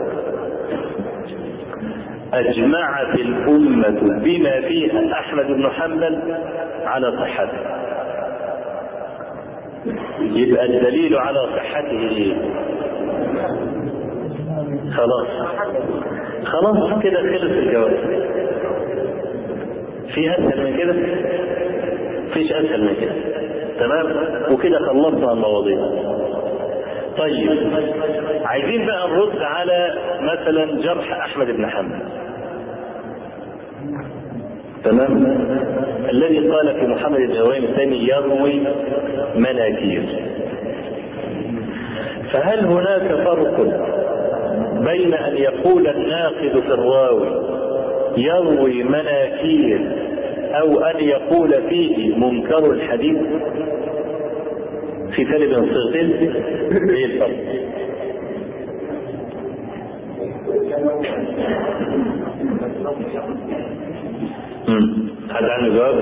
أجمعت الأمة بما فيها أحمد بن حنبل على صحته يبقى الدليل على صحته ايه؟ خلاص خلاص كده خلص الجواز في اسهل من كده فيش اسهل من كده تمام وكده خلصنا المواضيع طيب عايزين بقى نرد على مثلا جرح احمد بن حنبل تمام الذي قال في محمد بن ابراهيم الثاني يروي مناكير فهل هناك فرق بين ان يقول الناقد في الراوي يروي مناكير او ان يقول فيه منكر الحديث في فرق بين الصيغتين ايه الفرق امم حد عنده جواب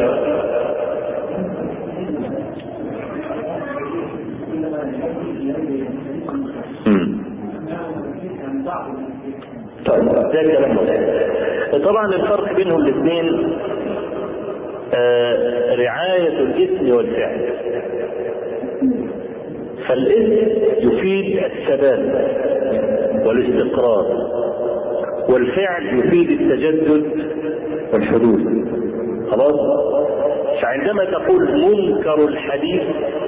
امم طيب ده كلام مهم طبعا الفرق بينهم الاثنين آه رعاية الاسم والفعل فالاسم يفيد الثبات والاستقرار والفعل يفيد التجدد والحدوث خلاص فعندما تقول منكر الحديث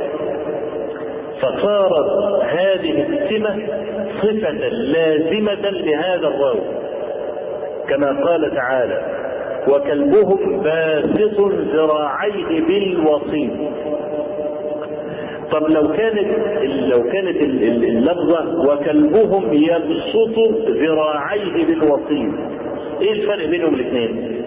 فصارت هذه السمة صفة لازمة لهذا الراوي كما قال تعالى وكلبهم باسط ذراعيه بالوصيد طب لو كانت لو كانت اللفظة وكلبهم يبسط ذراعيه بالوصيد ايه الفرق بينهم الاثنين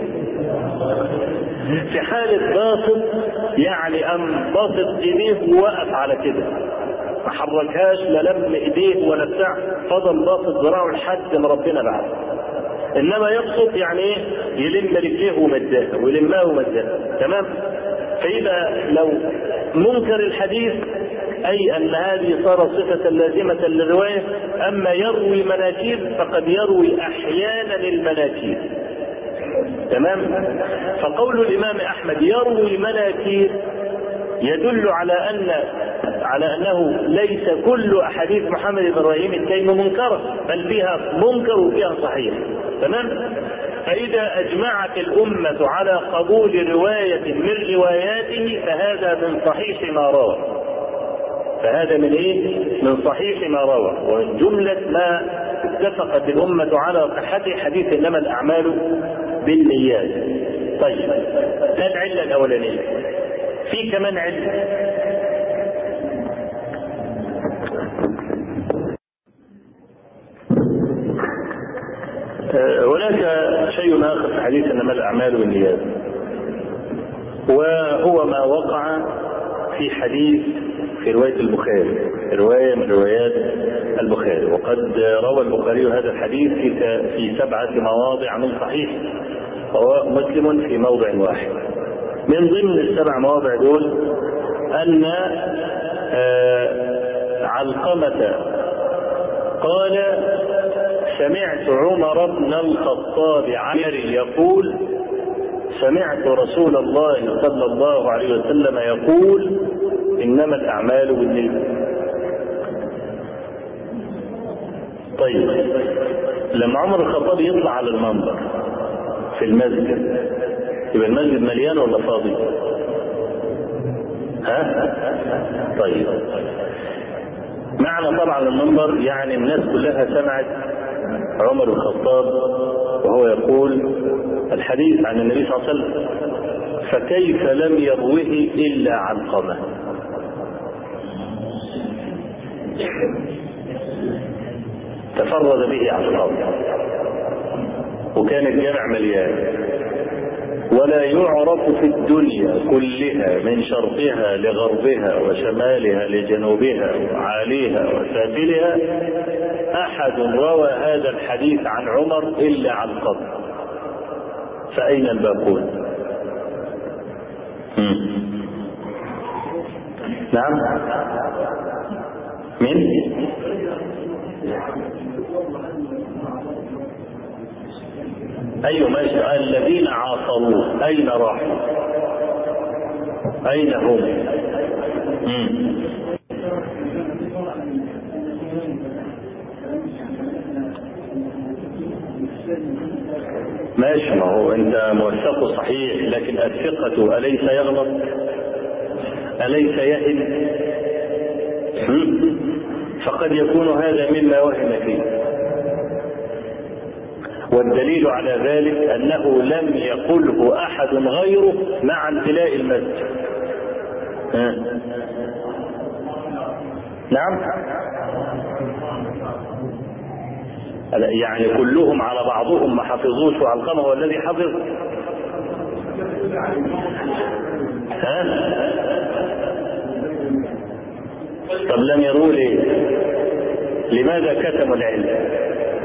في حالة باسط يعني أن باسط ايديه ووقف على كده ما حركهاش لا لم ايديه ولا بتاع فضل باسط ذراعه لحد ما ربنا بعث انما يبسط يعني ايه يلم رجليه ومداها ويلمها ومداها تمام فيبقى لو منكر الحديث اي ان هذه صارت صفة لازمة للرواية اما يروي مناكير فقد يروي احيانا المناكير تمام فقول الامام احمد يروي مناكير يدل على ان على انه ليس كل احاديث محمد بن ابراهيم التيمي منكره بل فيها منكر وفيها صحيح تمام فاذا اجمعت الامه على قبول روايه من رواياته فهذا من صحيح ما روى فهذا من ايه من صحيح ما روى ومن جمله ما اتفقت الامه على صحته حديث انما الاعمال بالنيات طيب ده العله الاولانيه في كمان علة هناك شيء آخر في حديث إنما الأعمال بالنيات وهو ما وقع في حديث في رواية البخاري رواية من روايات البخاري وقد روى البخاري هذا الحديث في في سبعة مواضع من صحيح ومسلم في موضع واحد من ضمن السبع مواضع دول أن علقمة قال سمعت عمر بن الخطاب عمر يقول سمعت رسول الله صلى الله عليه وسلم يقول انما الاعمال بالنية طيب لما عمر الخطاب يطلع على المنبر في المسجد يبقى المسجد مليان ولا فاضي ها طيب معنى طبعا المنبر يعني الناس كلها سمعت عمر الخطاب وهو يقول الحديث عن النبي صلى الله عليه وسلم فكيف لم يروه الا علقمه تفرد به علقمه وكان الجامع مليان ولا يعرف في الدنيا كلها من شرقها لغربها وشمالها لجنوبها وعاليها وسافلها احد روى هذا الحديث عن عمر الا عن قبر فاين الباقون نعم من أيوة ماشي الذين عاصروه أين راحوا؟ أين هم؟ مم. ماشي ما هو أنت موثقه صحيح لكن الثقة أليس يغلط؟ أليس يهن؟ فقد يكون هذا مما وهم فيه والدليل على ذلك انه لم يقله احد غيره مع امتلاء المسجد ها. نعم يعني كلهم على بعضهم ما حفظوش وعلقمه هو الذي حفظ ها طب لم يروا لي لماذا كتموا العلم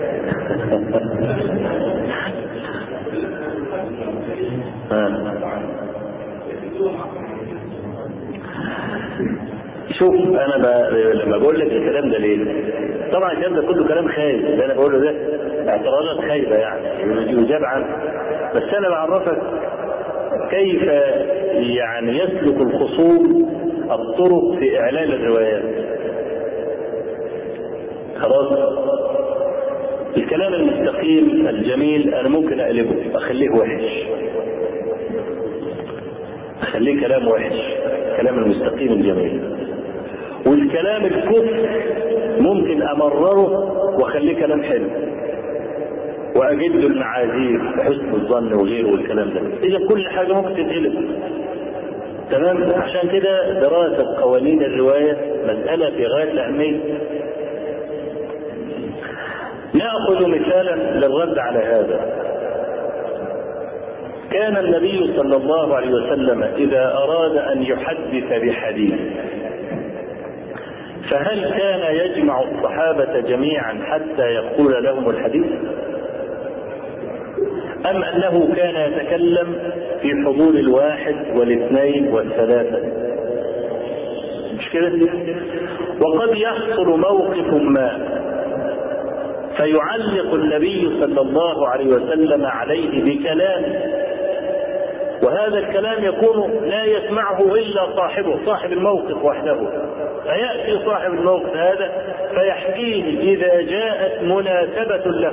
شوف انا ب... لما بقول لك الكلام ده ليه؟ طبعا الكلام ده كله كلام خايب اللي انا بقوله ده اعتراضات خايبه يعني يجاب عنه بس انا بعرفك كيف يعني يسلك الخصوم الطرق في اعلان الروايات خلاص الكلام المستقيم الجميل انا ممكن اقلبه اخليه وحش اخليه كلام وحش كلام المستقيم الجميل والكلام الكفر ممكن امرره واخليه كلام حلو واجد له المعاذير حسن الظن وغيره والكلام ده اذا كل حاجه ممكن تتقلب تمام عشان كده دراسه قوانين الروايه مساله في غايه الاهميه ناخذ مثالا للرد على هذا كان النبي صلى الله عليه وسلم اذا اراد ان يحدث بحديث فهل كان يجمع الصحابه جميعا حتى يقول لهم الحديث ام انه كان يتكلم في حضور الواحد والاثنين والثلاثه مش كده وقد يحصل موقف ما فيعلق النبي صلى الله عليه وسلم عليه بكلام وهذا الكلام يكون لا يسمعه الا صاحبه صاحب الموقف وحده فياتي صاحب الموقف هذا فيحكيه اذا جاءت مناسبه له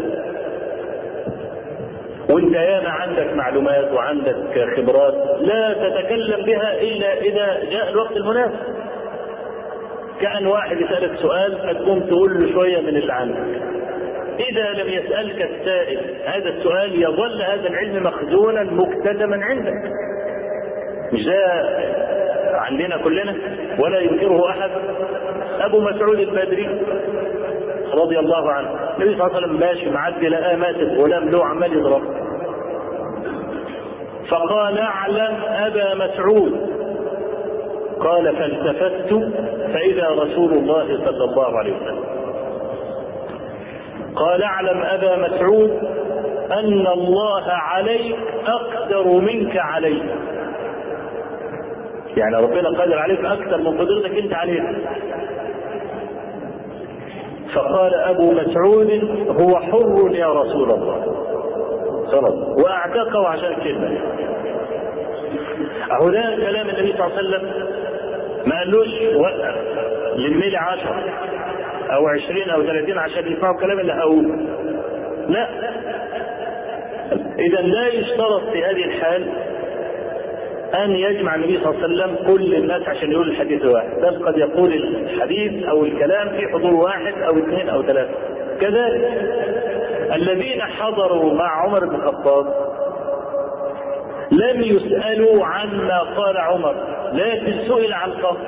وانت ياما عندك معلومات وعندك خبرات لا تتكلم بها الا اذا جاء الوقت المناسب كان واحد يسالك سؤال فتقوم تقول له شويه من اللي عندك إذا لم يسألك السائل هذا السؤال يظل هذا العلم مخزونا مكتتما عندك مش ده عندنا كلنا ولا ينكره أحد أبو مسعود البدري رضي الله عنه النبي صلى الله عليه وسلم ماشي معدي لقاه ماسك غلام له عمال يضربه فقال اعلم ابا مسعود قال فالتفت فاذا رسول الله صلى الله عليه وسلم قال اعلم ابا مسعود ان الله عليك اقدر منك عليه يعني ربنا قادر عليك اكثر من قدرتك انت عليه فقال ابو مسعود هو حر يا رسول الله خلاص واعتقه عشان كده اهو ده كلام النبي صلى الله عليه وسلم ما قالوش وقف للميل عشر او عشرين او ثلاثين عشان يسمعوا الكلام اللي هقوله لا اذا لا يشترط في هذه الحال ان يجمع النبي صلى الله عليه وسلم كل الناس عشان يقول الحديث الواحد بل قد يقول الحديث او الكلام في حضور واحد او اثنين او ثلاثه كذلك الذين حضروا مع عمر بن الخطاب لم يسألوا عما قال عمر لكن سئل عن القبر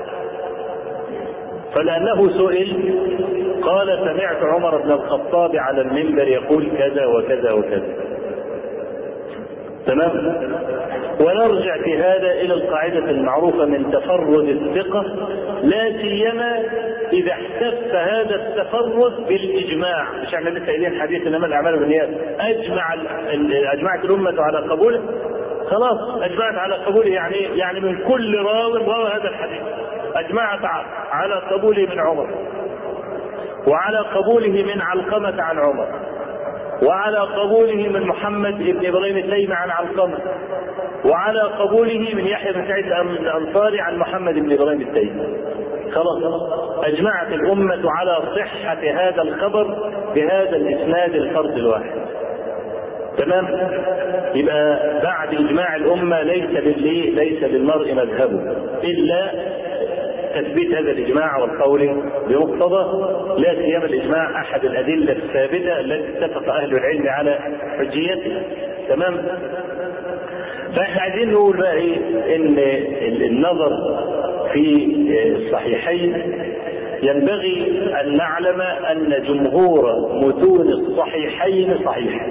فلأنه سئل قال سمعت عمر بن الخطاب على المنبر يقول كذا وكذا وكذا تمام ونرجع في هذا الى القاعده المعروفه من تفرد الثقه لا سيما اذا احتف هذا التفرد بالاجماع مش احنا لسه قايلين حديث انما الاعمال بالنيات اجمع اجمعت الامه على قبوله خلاص اجمعت على قبوله يعني يعني من كل راو روى هذا الحديث اجمعت على قبوله من عمر وعلى قبوله من علقمه عن عمر وعلى قبوله من محمد بن ابراهيم التيمي عن علقمه وعلى قبوله من يحيى بن سعيد الانصاري عن محمد بن ابراهيم التيمي خلاص اجمعت الامه على صحه هذا الخبر بهذا الاسناد الفرد الواحد تمام يبقى بعد اجماع الامه ليس للي ليس للمرء مذهبه الا تثبيت هذا الاجماع والقول بمقتضى لا سيما الاجماع احد الادله الثابته التي اتفق اهل العلم على حجيتها تمام فاحنا عايزين نقول بقى ايه ان النظر في الصحيحين ينبغي ان نعلم ان جمهور متون الصحيحين صحيحه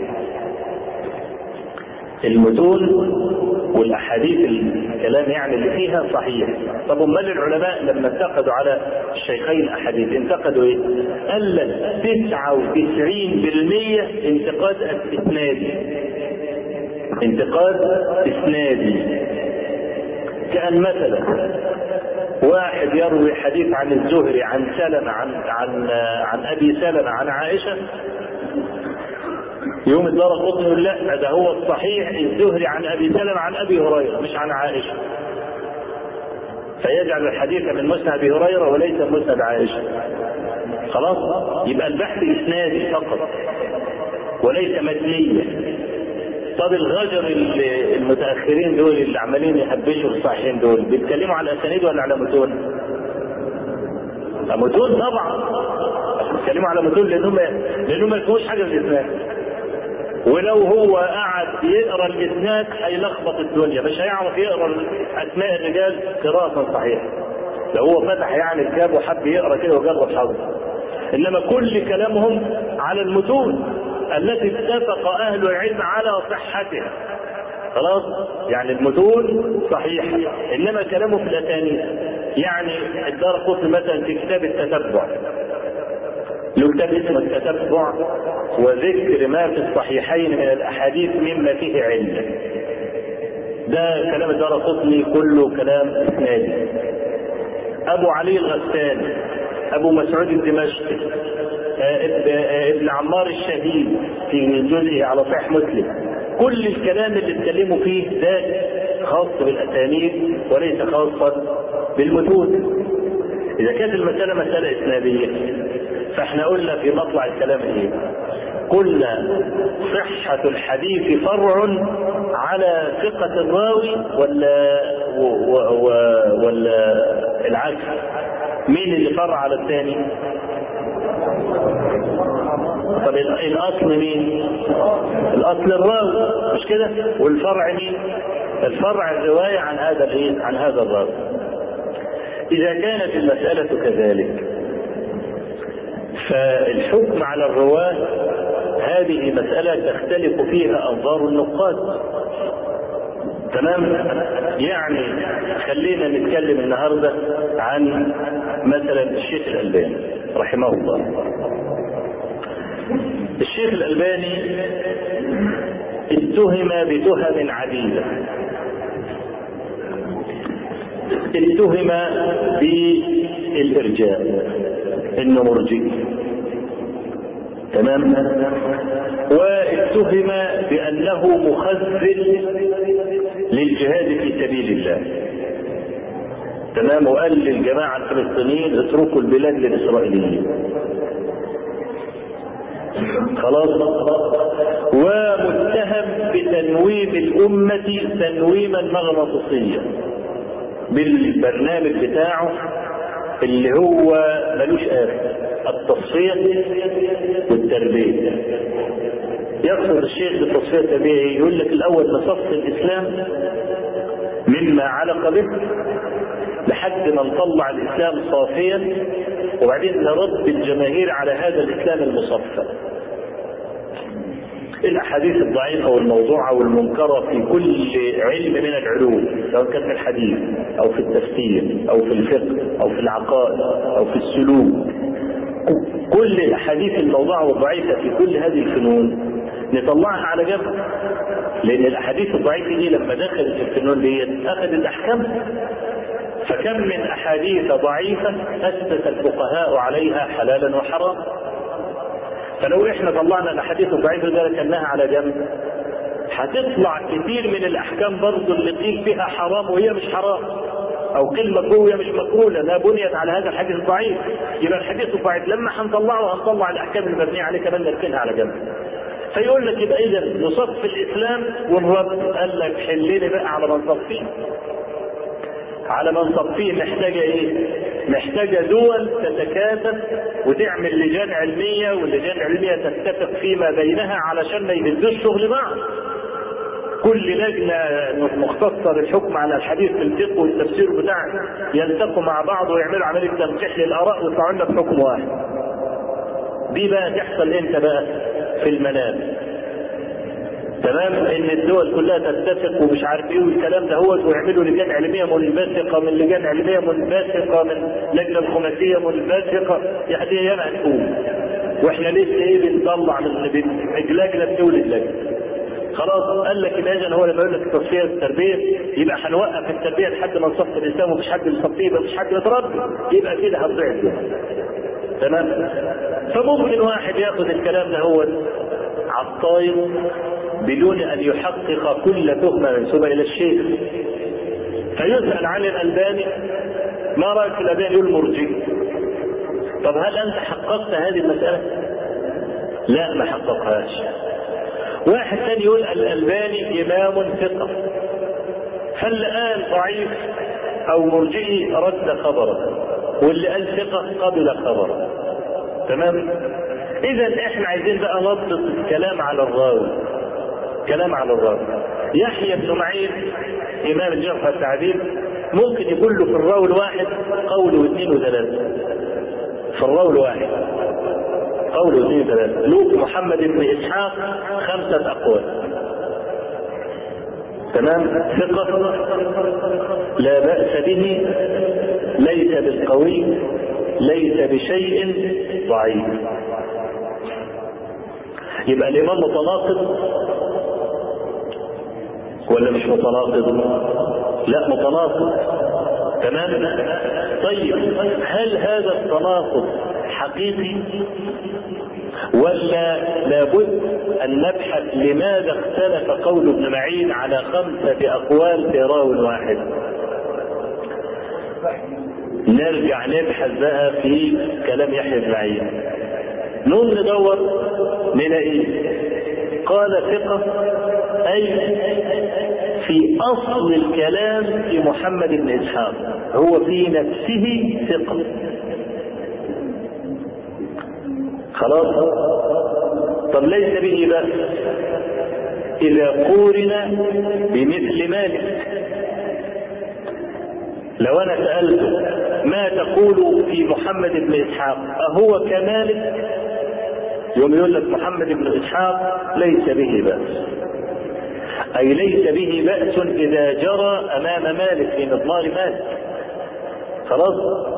المتون والاحاديث الكلام يعني اللي فيها صحيح طب امال العلماء لما انتقدوا على الشيخين الاحاديث انتقدوا ايه؟ قال لك 99% انتقاد استثنائي انتقاد اسنادي كان مثلا واحد يروي حديث عن الزهري عن سلمة عن عن عن ابي سلمة عن عائشة يوم الدار قطن يقول لا ده هو الصحيح الزهري عن ابي سلمة عن ابي هريرة مش عن عائشة فيجعل الحديث من مسند ابي هريرة وليس من مسند عائشة خلاص يبقى البحث اسنادي فقط وليس متنيا طب الغجر المتاخرين دول اللي عمالين يهبشوا الصحيحين دول بيتكلموا على الاسانيد ولا على متون؟ متون طبعا بيتكلموا على متون لانهم لانهم ما يفهموش حاجه في الاسناد ولو هو قعد يقرا الاسناد هيلخبط الدنيا مش هيعرف يقرا اسماء الرجال قراءه صحيحه لو هو فتح يعني الكتاب وحب يقرا كده وجرب حظه انما كل كلامهم على المتون التي اتفق اهل العلم على صحتها خلاص يعني المتون صحيحة انما كلامه في الاسانيد يعني الدار قطن مثلا في كتاب التتبع له كتاب اسمه التتبع وذكر ما في الصحيحين من الاحاديث مما فيه علة ده كلام الدار قطني كله كلام اسنادي ابو علي الغساني ابو مسعود الدمشقي ابن عمار الشهيد في جزئه على صحيح مسلم كل الكلام اللي اتكلموا فيه ده خاص بالاسانيد وليس خاصا بالمتون اذا كانت المساله مساله اسناديه فاحنا قلنا في مطلع الكلام ايه قلنا صحة الحديث فرع على ثقة الراوي ولا و و ولا العكس مين اللي فرع على الثاني؟ طب الاصل مين؟ الاصل الراوي مش كده؟ والفرع مين؟ الفرع الرواية عن هذا الايه؟ عن هذا الراوي. إذا كانت المسألة كذلك فالحكم على الرواة هذه مسألة تختلف فيها أنظار النقاد تمام يعني خلينا نتكلم النهاردة عن مثلا الشيخ الألباني رحمه الله الشيخ الألباني اتهم بتهم عديدة اتهم بالإرجاء إنه مرجئ تمام واتهم بأنه مخذل للجهاد في سبيل الله تمام وقال للجماعة الفلسطينيين اتركوا البلاد للإسرائيليين خلاص ومتهم بتنويم الأمة تنويما مغناطيسيا بالبرنامج بتاعه اللي هو ملوش آخر التصفية والتربية يقصد الشيخ بالتصفية التربية يقول لك الأول نصف الإسلام مما علق به لحد ما نطلع الإسلام صافيا وبعدين نرد الجماهير على هذا الإسلام المصفى الاحاديث الضعيفه والموضوعه والمنكره في كل علم من العلوم سواء كان في الحديث او في التفسير او في الفقه او في العقائد او في السلوك كل الاحاديث الموضوعه والضعيفه في كل هذه الفنون نطلعها على جنب لان الاحاديث الضعيفه دي لما دخلت في الفنون دي اخذت احكام فكم من احاديث ضعيفه اسس الفقهاء عليها حلالا وحراما فلو احنا طلعنا الاحاديث الضعيفه دي ركناها على جنب هتطلع كثير من الاحكام برضه اللي قيل فيها حرام وهي مش حرام او قيل مكروه وهي مش مكروه لانها بنيت على هذا الحديث الضعيف يبقى الحديث الضعيف لما هنطلعه هنطلع الاحكام المبنيه عليه كمان نركنها على جنب فيقول لك يبقى اذا نصف الاسلام ونرد قال لك حليني بقى على ما نصفيه على ما نصفيه محتاجه ايه؟ محتاجه دول تتكاتف وتعمل لجان علميه واللجان العلميه تتفق فيما بينها علشان ما يبدوش شغل بعض. كل لجنه مختصه بالحكم على الحديث في الفقه والتفسير بتاعها يلتقوا مع بعض ويعملوا عمليه تنقيح للاراء ويطلعوا لنا بحكم واحد. دي بقى تحصل امتى بقى؟ في المنام. تمام ان الدول كلها تتفق ومش عارف ايه والكلام ده هو ويعملوا لجان علميه منبثقه من لجان علميه منبثقه من لجنه الخماسيه منبثقه يعني ايام هتقوم واحنا لسه ايه بنطلع من لجنه بتولد لجنه خلاص قال لك اذا هو لما يقول لك التصفيه والتربيه يبقى هنوقف التربيه لحد ما نصف الاسلام ومفيش حد يصفيه يبقى مفيش حد يتربى يبقى كده هتضيع الدنيا تمام فممكن واحد ياخذ الكلام ده هو على الطاير بدون ان يحقق كل تهمه منسوبه الى الشيخ فيسال عن الالباني ما رايك في الالباني يقول مرجئ طب هل انت حققت هذه المساله لا ما حققهاش واحد ثاني يقول الالباني امام ثقه فاللي قال ضعيف او مرجئي رد خبره واللي قال ثقه قبل خبره تمام اذا احنا عايزين بقى نضبط الكلام على الراوي كلام على الراوي يحيى بن معين امام الجرح والتعديل ممكن يقول له في الراوي الواحد قول واثنين وثلاثه في الراوي الواحد قول واثنين وثلاثه لوط محمد بن اسحاق خمسه اقوال تمام ثقة لا بأس به ليس بالقوي ليس بشيء ضعيف يبقى الإمام متناقض ولا مش متناقض؟ لا متناقض تمام طيب هل هذا التناقض حقيقي ولا لابد ان نبحث لماذا اختلف قول ابن معين على خمسه اقوال في راو واحد نرجع نبحث بقى في كلام يحيى بن معين نقوم ندور نلاقي قال ثقة أي في أصل الكلام في محمد بن إسحاق هو في نفسه ثقة خلاص طب ليس به بأس إذا قورن بمثل مالك لو أنا سألته ما تقول في محمد بن اسحاق اهو كمالك يوم يقول لك محمد بن اسحاق ليس به باس اي ليس به باس اذا جرى امام مالك في مضمار مالك خلاص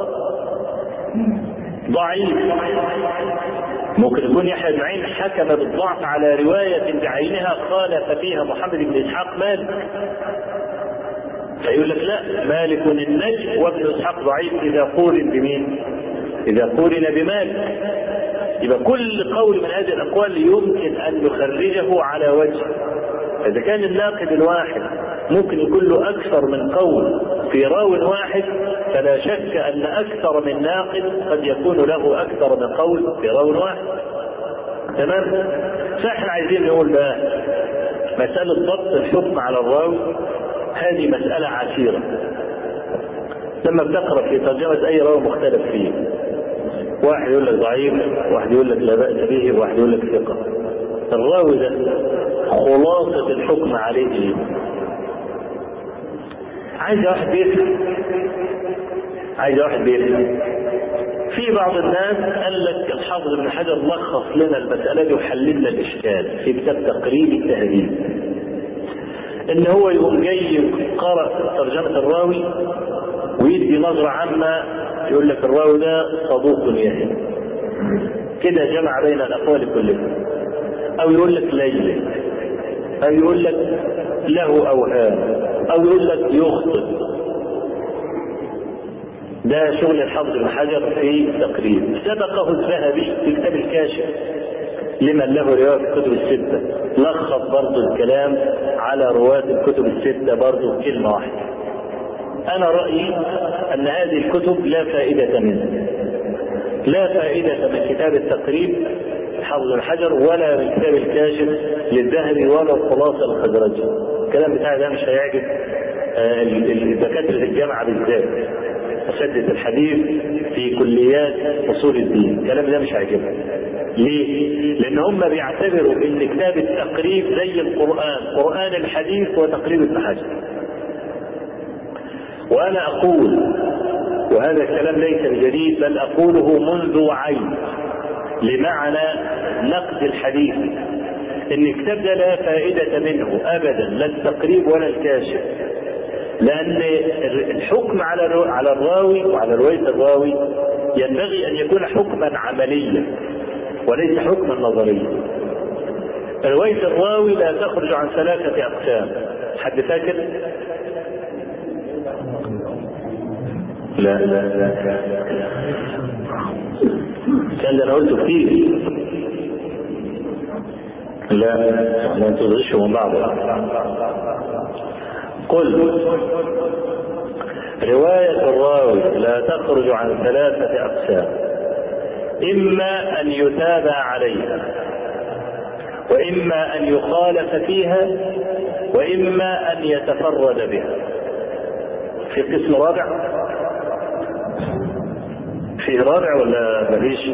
ضعيف ممكن يكون يحيى بن معين حكم بالضعف على رواية بعينها خالف فيها محمد بن إسحاق مالك فيقول لك لا مالك النجم وابن إسحاق ضعيف إذا قورن بمين؟ إذا قورن بمالك يبقى كل قول من هذه الأقوال يمكن أن نخرجه على وجه إذا كان الناقد الواحد ممكن يكون له أكثر من قول في راو واحد فلا شك أن أكثر من ناقد قد يكون له أكثر من قول في راو واحد تمام فاحنا عايزين نقول بقى مسألة ضبط الحكم على الراوي هذه مسألة عسيرة لما بتقرأ في ترجمة أي راوي مختلف فيه واحد يقول لك ضعيف واحد يقول لك لا بأس به واحد يقول لك ثقة الراوي ده خلاصة الحكم عليه ايه؟ عايز واحد بيفهم عايز واحد بيفهم في بعض الناس قال لك الحافظ ابن حجر لخص لنا المسألة دي وحل لنا الإشكال في كتاب تقريب التهذيب إن هو يقوم جاي قرأ ترجمة الراوي ويدي نظرة عامة يقول لك الراوي ده صدوق يهم كده جمع بين الأقوال كلها أو يقول لك ليلة أو يقول لك له أوهام أو يقول لك يخطئ ده شغل الحافظ بن حجر في التقريب سبقه الذهبي في كتاب الكاشف لمن له رواية الكتب الستة لخص برضه الكلام على رواة الكتب الستة برضه بكلمة واحدة أنا رأيي أن هذه الكتب لا فائدة منها لا فائدة من كتاب التقريب حافظ الحجر ولا من كتاب الكاشف للذهبي ولا الخلاصة الخزرجي الكلام بتاعي ده مش هيعجب دكاترة الجامعة بالذات أساتذة الحديث في كليات أصول الدين الكلام ده مش هيعجبهم ليه؟ لأن هم بيعتبروا إن كتاب التقريب زي القرآن قرآن الحديث وتقريب ابن حجر وأنا أقول وهذا الكلام ليس بجديد بل أقوله منذ عين لمعنى نقد الحديث ان الكتاب ده لا فائدة منه ابدا لا التقريب ولا الكاشف لان الحكم على على الراوي وعلى رواية الراوي ينبغي ان يكون حكما عمليا وليس حكما نظريا رواية الراوي لا تخرج عن ثلاثة اقسام حد فاكر؟ لا لا لا كان ده انا قلته كتير لا ما تغشوا من بعض قل رواية الراوي لا تخرج عن ثلاثة أقسام إما أن يتابع عليها وإما أن يخالف فيها وإما أن يتفرد بها في قسم رابع في رابع ولا مفيش؟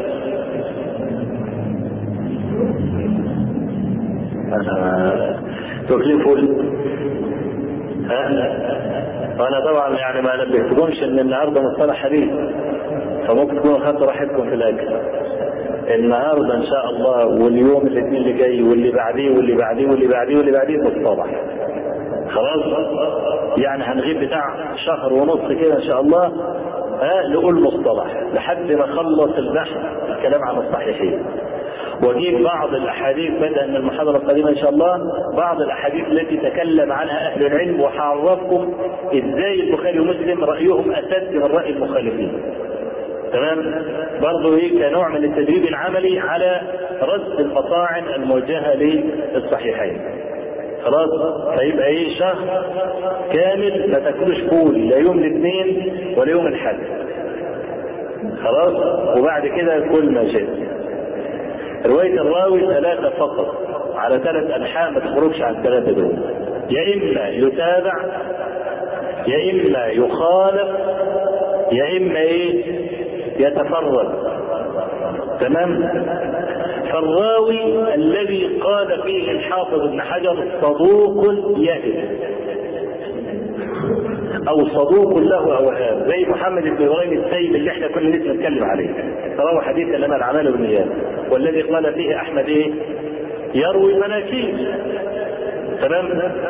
تكلفوا ها انا طبعا يعني ما نبهتكمش ان النهارده مصطلح حديث فممكن تكونوا خدتوا راحتكم في الاكل النهارده ان شاء الله واليوم الاثنين اللي جاي واللي بعديه واللي بعديه واللي بعديه واللي بعديه مصطلح خلاص يعني هنغيب بتاع شهر ونص كده ان شاء الله ها نقول مصطلح لحد ما اخلص البحث الكلام عن الصحيحين واجيب بعض الاحاديث بدءا من المحاضره القادمه ان شاء الله بعض الاحاديث التي تكلم عنها اهل العلم وهعرفكم ازاي البخاري ومسلم رايهم اسد من راي المخالفين. تمام؟ برضه ايه كنوع من التدريب العملي على رد المطاعن الموجهه للصحيحين. خلاص فيبقى ايه شهر كامل ما تاكلوش فول لا يوم الاثنين ولا يوم الاحد. خلاص وبعد كده كل ما شئت. رواية الراوي ثلاثة فقط على ثلاث أنحاء ما تخرجش عن الثلاثة دول يا إما يتابع يا إما يخالف يا إما إيه يتفرد تمام فالراوي الذي قال فيه الحافظ ابن حجر صدوق يهد او صدوق له اوهام زي محمد بن ابراهيم السيد اللي احنا كنا لسه نتكلم عليه روى حديث انما الاعمال بالنيات والذي قال فيه احمد ايه يروي مناكير تمام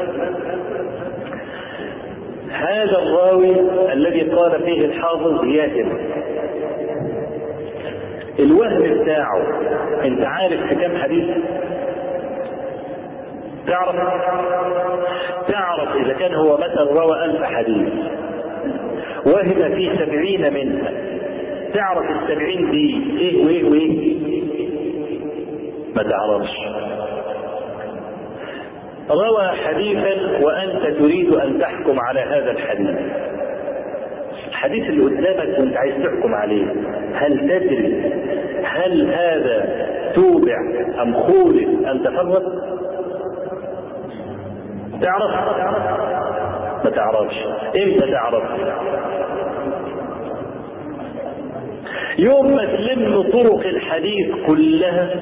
هذا الراوي الذي قال فيه الحافظ ياهم الوهم بتاعه انت عارف في كم حديث تعرف تعرف اذا كان هو مثلا روى الف حديث وهم في سبعين منها تعرف السبعين دي ايه وايه وايه ما تعرفش روى حديثا وانت تريد ان تحكم على هذا الحديث الحديث اللي قدامك وانت عايز تحكم عليه هل تدري هل هذا توبع ام خولف ام تفرد تعرف ما تعرفش امتى تعرف يوم ما تلم طرق الحديث كلها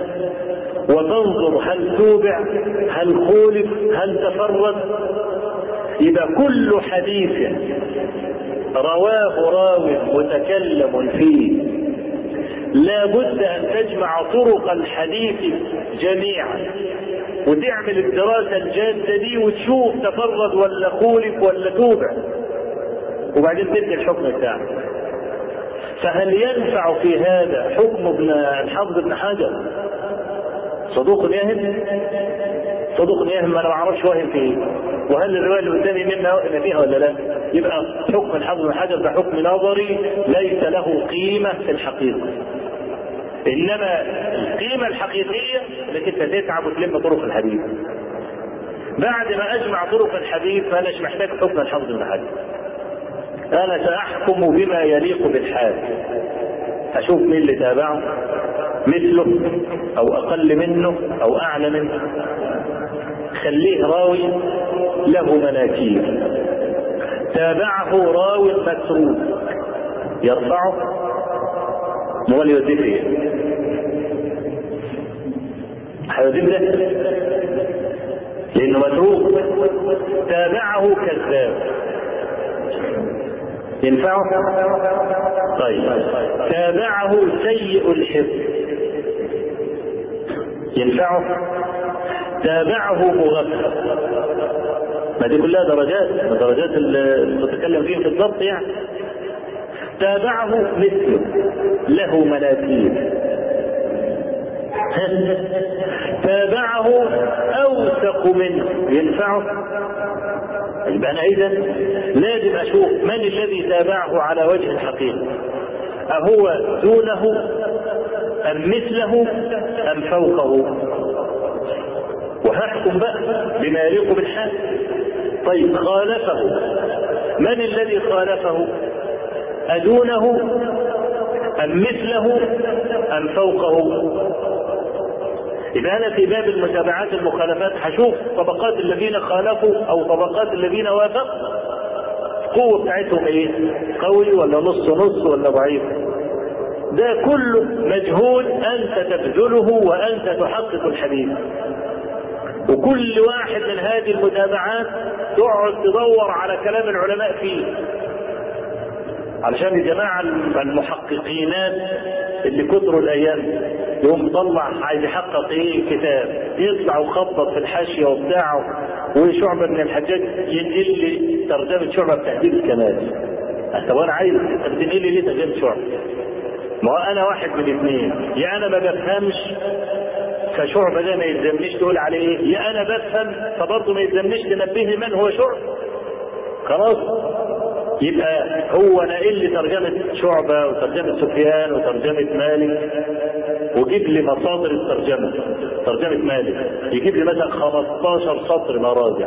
وتنظر هل توبع هل خولف هل تفرد يبقى كل حديث رواه راو متكلم فيه لا بد ان تجمع طرق الحديث جميعا وتعمل الدراسه الجاده دي وتشوف تفرد ولا خولف ولا توبع وبعدين تبني الحكم بتاعك فهل ينفع في هذا حكم ابن الحافظ ابن حجر صدوق يهم صدوق يهم انا ما اعرفش واهم في ايه وهل الروايه اللي قدامي مما وهم فيها ولا لا يبقى حكم الحافظ ابن حجر ده حكم نظري ليس له قيمه في الحقيقه انما القيمه الحقيقيه انك انت تتعب وتلم طرق الحديث بعد ما اجمع طرق الحديث فانا مش محتاج حكم الحافظ ابن حجر انا ساحكم بما يليق بالحال اشوف مين اللي تابعه مثله او اقل منه او اعلى منه خليه راوي له مناكير تابعه راوي متروك يرفعه امال يوديه فين؟ هيوديه ده لانه متروك تابعه كذاب ينفعه؟ طيب تابعه سيء الحفظ ينفعه؟ تابعه مغفل ما دي كلها درجات درجات المتكلم فيهم في الضبط يعني تابعه مثله له مناكير تابعه اوثق منه ينفعه يبقى انا اذا لازم اشوف من الذي تابعه على وجه الحقيقه اهو دونه ام مثله ام فوقه وهحكم بقى بما يليق بالحال طيب خالفه من الذي خالفه أدونه أم مثله أم فوقه إذا أنا في باب المتابعات المخالفات هشوف طبقات الذين خالفوا أو طبقات الذين وافقوا القوة بتاعتهم إيه؟ قوي ولا نص نص ولا ضعيف؟ ده كله مجهود أنت تبذله وأنت تحقق الحديث وكل واحد من هذه المتابعات تقعد تدور على كلام العلماء فيه علشان الجماعة المحققينات اللي كتروا الأيام يقوم طلع عايز يحقق إيه كتاب يطلع وخبط في الحاشية وبتاعه وشعبة من الحجاج ينقل لي ترجمة شعبة بتهذيب الكمال طب أنا عايز تنقل لي ليه ترجمة شعبة؟ ما هو أنا واحد من اثنين يا أنا ما بفهمش فشعبة ده ما يلزمنيش تقول عليه ايه يا انا بفهم فبرضه ما يلزمنيش تنبهني من هو شعبة خلاص يبقى هو ناقل لي ترجمة شعبة وترجمة سفيان وترجمة مالك وجيب لي مصادر الترجمة ترجمة مالك يجيب لي مثلا 15 سطر مراجع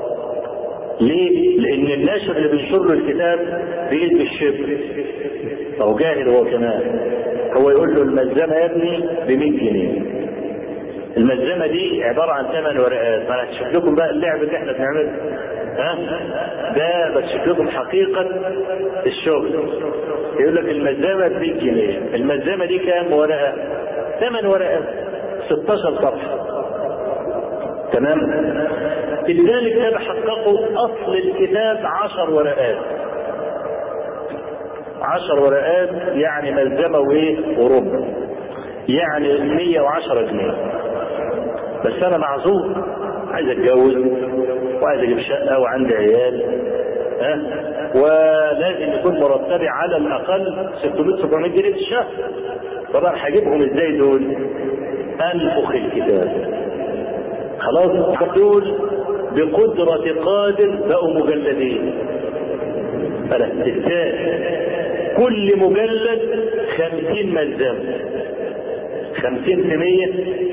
ليه؟ لأن الناشر اللي بينشر له الكتاب بإيد الشبر أو جاهل هو كمان هو يقول له الملزمة يا ابني ب 100 جنيه الملزمه دي عباره عن ثمان ورقات ما انا هكشف لكم بقى اللعب اللي احنا بنعمله ها ده بكشف لكم حقيقه الشغل يقول لك الملزمه ب 100 جنيه الملزمه دي كام ورقه؟ ثمان ورقات 16 صفحه تمام لذلك ده بحققوا اصل الكتاب عشر ورقات عشر ورقات يعني ملزمة وايه وربع يعني 110 جنيه بس انا معذور عايز اتجوز وعايز اجيب شقه وعندي عيال ها ولازم يكون مرتبي على الاقل 600 700 جنيه في الشهر طبعا هجيبهم ازاي دول؟ انفخ الكتاب خلاص دول بقدرة قادر بقوا مجلدين فلا كل مجلد خمسين ملزمة خمسين في مية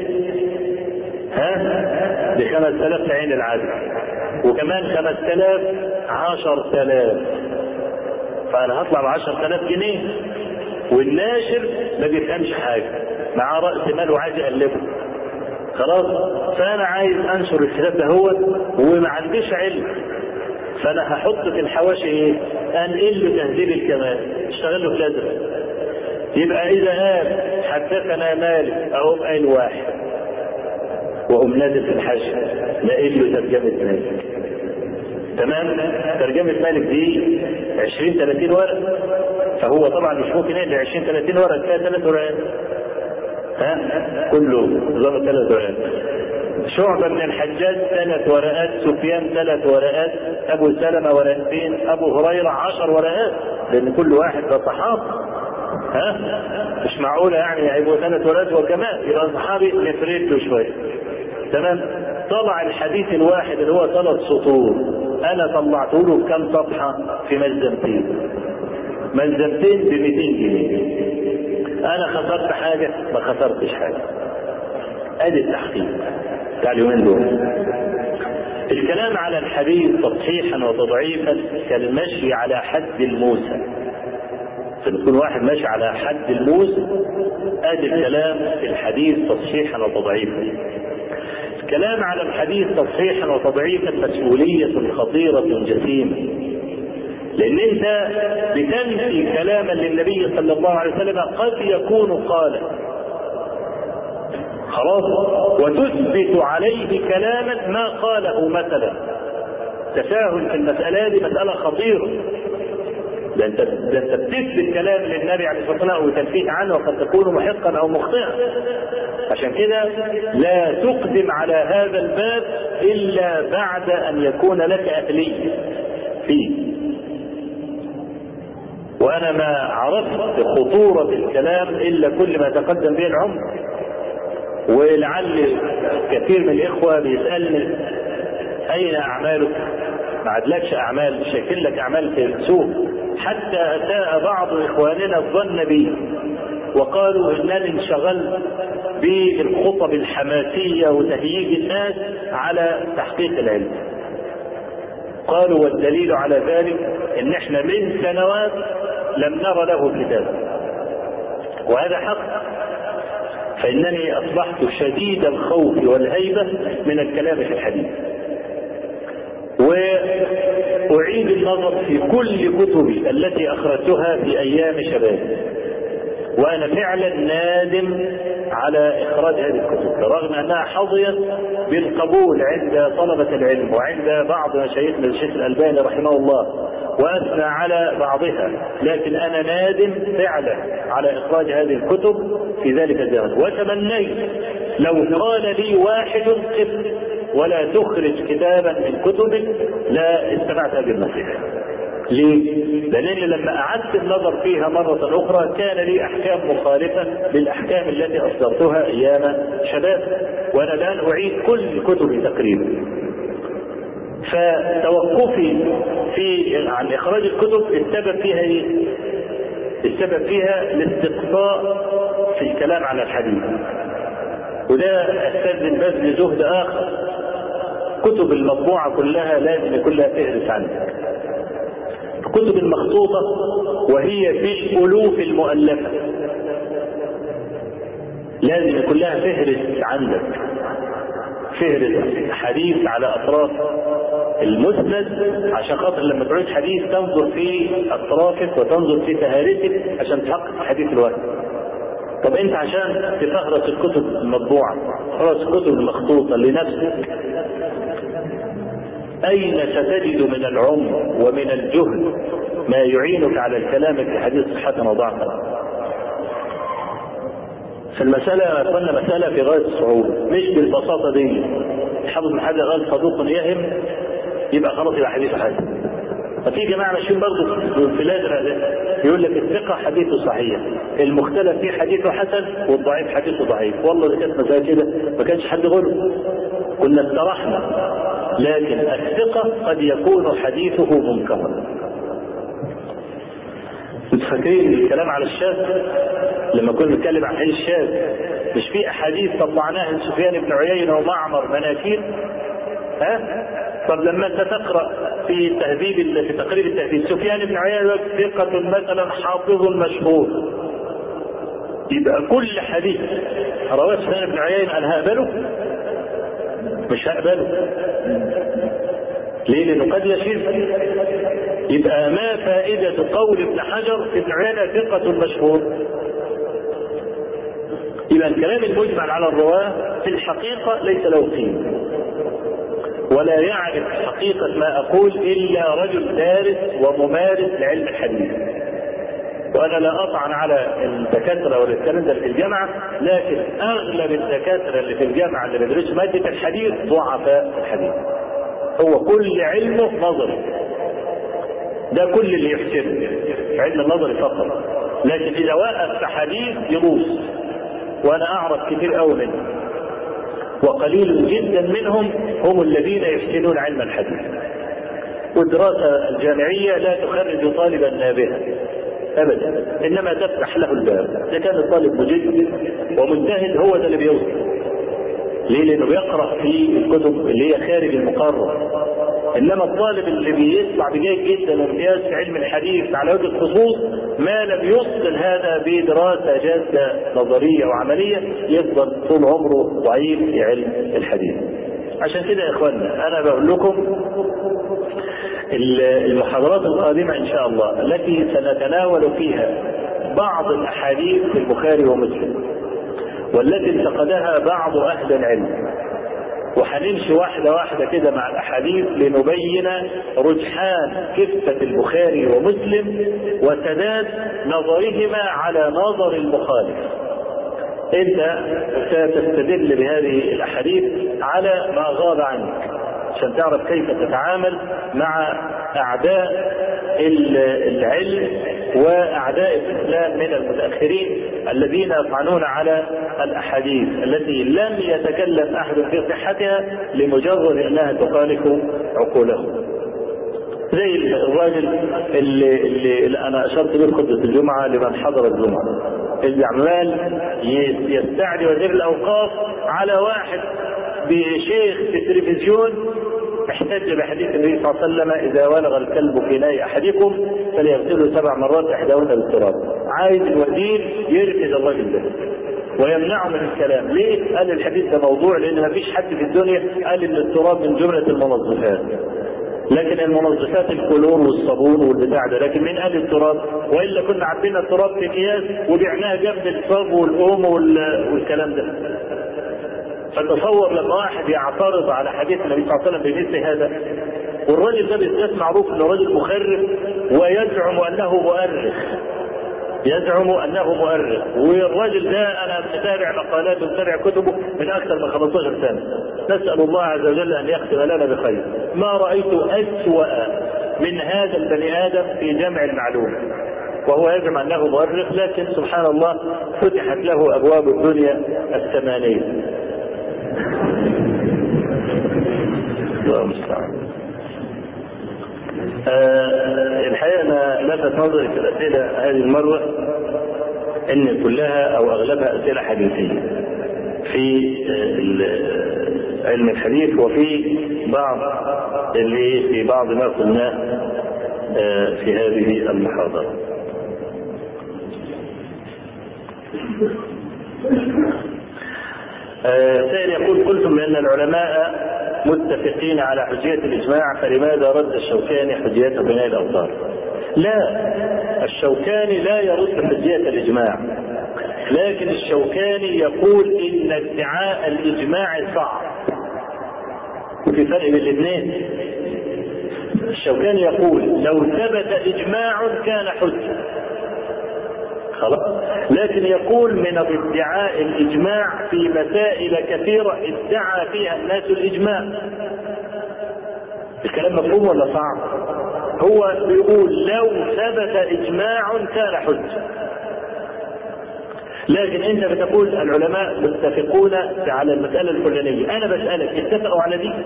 ها بخمس آلاف في عين العدل وكمان خمس آلاف عشر آلاف فأنا هطلع بعشر آلاف جنيه والناشر ما بيفهمش حاجة معاه رأس مال وعايز يقلبه خلاص فأنا عايز أنشر الكتاب ده هو وما عنديش علم فأنا هحط في الحواشي إيه؟ أنقل له تهذيب الكمال اشتغل له في الأزرق يبقى إذا قال حدثنا مالك أقوم قايل واحد وهم نازل في الحشر لاقي له ترجمة مالك تمام ترجمة مالك دي 20 30 ورقة فهو طبعا مش ممكن يدي 20 30 ورقة فيها ثلاث ورقات ها كله نظام ثلاث ورقات شعبة بن الحجاج ثلاث ورقات سفيان ثلاث ورقات أبو سلمة ورقتين أبو هريرة عشر ورقات لأن كل واحد ده صحابي ها مش معقولة يعني هيبقوا ثلاث ورقات وكمان يبقى صحابي نفرد له شوية تمام طلع الحديث الواحد اللي هو ثلاث سطور انا طلعت له كم صفحه في ملزمتين ملزمتين ب 200 جنيه انا خسرت حاجه ما خسرتش حاجه ادي التحقيق بتاع اليومين دول الكلام على الحديث تصحيحا وتضعيفا كالمشي على حد الموسى فنكون واحد ماشي على حد الموسى ادي الكلام في الحديث تصحيحا وتضعيفا الكلام على الحديث تصحيحا وتضعيفا مسؤولية خطيرة جسيمة لأن أنت بتنفي كلاما للنبي صلى الله عليه وسلم قد يكون قال خلاص وتثبت عليه كلاما ما قاله مثلا تساهل في المسألة دي مسألة خطيرة ده انت ده انت بتثبت كلام للنبي عليه الصلاه والسلام وتنفيه عنه وقد تكون محقا او مخطئا عشان كده لا تقدم على هذا الباب الا بعد ان يكون لك اهليه فيه وانا ما عرفت خطوره الكلام الا كل ما تقدم به العمر ولعل كثير من الاخوه بيسالني اين اعمالك؟ ما عدلكش اعمال شاكل لك اعمال في السوق حتى اساء بعض اخواننا الظن بي وقالوا انني انشغلت بالخطب الحماسيه وتهييج الناس على تحقيق العلم. قالوا والدليل على ذلك ان احنا من سنوات لم نرى له كتابا. وهذا حق فانني اصبحت شديد الخوف والهيبه من الكلام في الحديث. وأعيد النظر في كل كتبي التي أخرجتها في أيام شبابي وأنا فعلا نادم على إخراج هذه الكتب رغم أنها حظيت بالقبول عند طلبة العلم وعند بعض مشايخنا الشيخ الألباني رحمه الله وأثنى على بعضها لكن أنا نادم فعلا على إخراج هذه الكتب في ذلك الزمن وتمنيت لو قال لي واحد قف ولا تخرج كتابا من كتبك لا استمعت هذه النصيحة ليه؟ لأن لما أعدت النظر فيها مرة أخرى كان لي أحكام مخالفة للأحكام التي أصدرتها أيام شباب وأنا الآن أعيد كل كتبي تقريبا فتوقفي في عن إخراج الكتب السبب فيها إيه؟ السبب فيها الاستقصاء في الكلام على الحديث وده استاذن بذل جهد اخر كتب المطبوعة كلها لازم يكون لها فهرس عندك الكتب المخطوطة وهي في الألوف المؤلفة لازم يكون لها فهرس عندك فهرس حديث على أطراف المسند عشان خاطر لما تعيد حديث تنظر في أطرافك وتنظر في فهارسك عشان تحقق حديث الواحد طب انت عشان تفهرس الكتب المطبوعة خلاص الكتب المخطوطة لنفسك أين ستجد من العمر ومن الجهد ما يعينك على الكلام في حديث صحة وضعفا فالمسألة يا أخوانا مسألة في غاية الصعوبة مش بالبساطة دي حافظ بن حجر قال صدوق يهم يبقى خلاص يبقى حديثه حسن ففي جماعة ماشيين برضه في الازرق ده يقول لك الثقة حديثه صحيح المختلف فيه حديثه حسن والضعيف حديثه ضعيف والله إذا كانت مسألة كده ما كانش حد غلو كنا استرحنا لكن الثقة قد يكون حديثه منكرا انتوا فاكرين الكلام على الشاذ لما كنا بنتكلم عن حديث الشاذ مش في احاديث طلعناها لسفيان بن عيينه ومعمر مناكير ها طب لما انت تقرا في تهذيب في تقريب التهذيب سفيان بن عيينه ثقة مثلا حافظ مشهور يبقى كل حديث رواه سفيان بن عيينه انا هقبله مش هقبله ليه؟ لانه قد يشذ يبقى ما فائدة قول ابن حجر ابن عيينة ثقة مشهور يبقى الكلام المجمل على الرواة في الحقيقة ليس له قيمة ولا يعرف حقيقة ما أقول إلا رجل دارس وممارس لعلم الحديث وأنا لا أطعن على الدكاترة ولا الكلام ده في الجامعة لكن أغلب الدكاترة اللي في الجامعة اللي بيدرسوا مادة الحديث ضعفاء الحديث هو كل علمه نظري ده كل اللي يحسبه علم النظري فقط لكن إذا وقف في حديث يبوظ وأنا أعرف كتير قوي منهم وقليل جدا منهم هم الذين يحسنون علم الحديث والدراسة الجامعية لا تخرج طالبا نابها ابدا انما تفتح له الباب اذا كان الطالب مجد ومجتهد هو ده اللي بيوصل ليه؟ لانه بيقرا في الكتب اللي هي خارج المقرر انما الطالب اللي بيطلع بجيد جدا وامتياز في علم الحديث على وجه الخصوص ما لم يصل هذا بدراسه جاده نظريه وعمليه يفضل طول عمره ضعيف في علم الحديث. عشان كده يا اخوانا انا بقول لكم المحاضرات القادمه ان شاء الله التي سنتناول فيها بعض الاحاديث في البخاري ومسلم والتي انتقدها بعض اهل العلم وهنمشي واحده واحده كده مع الاحاديث لنبين رجحان كفه البخاري ومسلم وسداد نظرهما على نظر المخالف انت ستستدل بهذه الاحاديث على ما غاب عنك عشان تعرف كيف تتعامل مع اعداء العلم واعداء الاسلام من المتاخرين الذين يطعنون على الاحاديث التي لم يتكلم احد في صحتها لمجرد انها تخالف عقولهم. زي الراجل اللي, اللي انا اشرت به خطبه الجمعه لمن حضر الجمعه اللي عمال يستعدي وزير الاوقاف على واحد بشيخ في التلفزيون احتج بحديث النبي صلى الله عليه وسلم اذا ولغ الكلب في ناي احدكم فليغسله سبع مرات احداهن بالتراب. عايز الوزير يرفض الراجل ده. ويمنعه من الكلام، ليه؟ قال الحديث ده موضوع لان ما فيش حد في الدنيا قال ان التراب من جمله المنظفات. لكن المنظفات الكلور والصابون والبتاع ده لكن مين قال التراب والا كنا عارفين التراب في اكياس وبعناها جنب الصاب والاوم والكلام ده فتصور لما واحد يعترض على حديث النبي صلى الله عليه وسلم بمثل هذا والراجل ده بالذات معروف انه راجل مخرف ويزعم انه مؤرخ يزعم انه مؤرخ والراجل ده انا متابع مقالاته ومتابع كتبه من اكثر من 15 سنه نسال الله عز وجل ان يختم لنا بخير ما رايت اسوا من هذا البني ادم في جمع المعلومه وهو يزعم انه مؤرخ لكن سبحان الله فتحت له ابواب الدنيا الثمانيه الله المستعان آه الحقيقه انا لفت نظري في الاسئله هذه المره ان كلها او اغلبها اسئله حديثيه في آه علم الحديث وفي بعض اللي في بعض ما قلناه آه في هذه المحاضره سائل يقول قلتم بان العلماء متفقين على حجية الإجماع فلماذا رد الشوكاني حجية بناء الأوطار؟ لا الشوكاني لا يرد حجية الإجماع لكن الشوكاني يقول ان ادعاء الاجماع صعب وفي فرق بين الاثنين الشوكاني يقول لو ثبت اجماع كان حجه خلاص لكن يقول من ادعاء الاجماع في مسائل كثيره ادعى فيها الناس الاجماع الكلام مفهوم ولا صعب هو بيقول لو ثبت اجماع كان حجه لكن انت بتقول العلماء متفقون على المساله الفلانيه انا بسالك اتفقوا على دي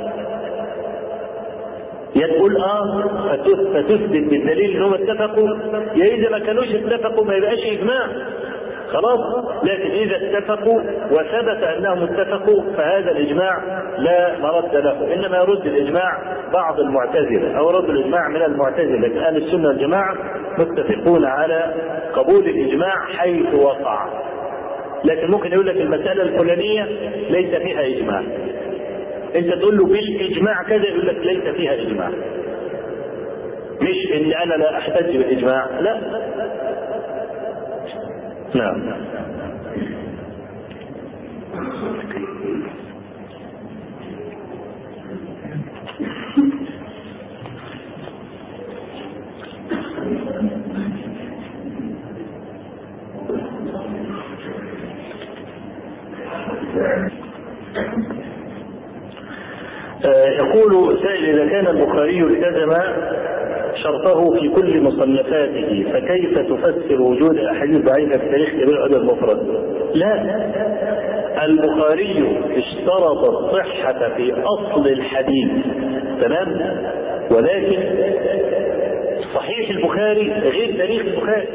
يا تقول اه فتثبت بالدليل انهم اتفقوا يا اذا ما كانوش اتفقوا ما يبقاش اجماع خلاص لكن اذا اتفقوا وثبت انهم اتفقوا فهذا الاجماع لا مرد له انما يرد الاجماع بعض المعتزله او يرد الاجماع من المعتزله لكن اهل السنه والجماعه متفقون على قبول الاجماع حيث وقع لكن ممكن يقول لك المساله الفلانيه ليس فيها اجماع انت تقول له بالاجماع كذا يقول لك ليس فيها اجماع مش ان انا لا احتج بالاجماع لا نعم يقول سائل إذا كان البخاري التزم شرطه في كل مصنفاته فكيف تفسر وجود أحاديث ضعيفة في تاريخ كبير الأدب المفرد؟ لا البخاري اشترط الصحة في أصل الحديث تمام؟ ولكن صحيح البخاري غير تاريخ البخاري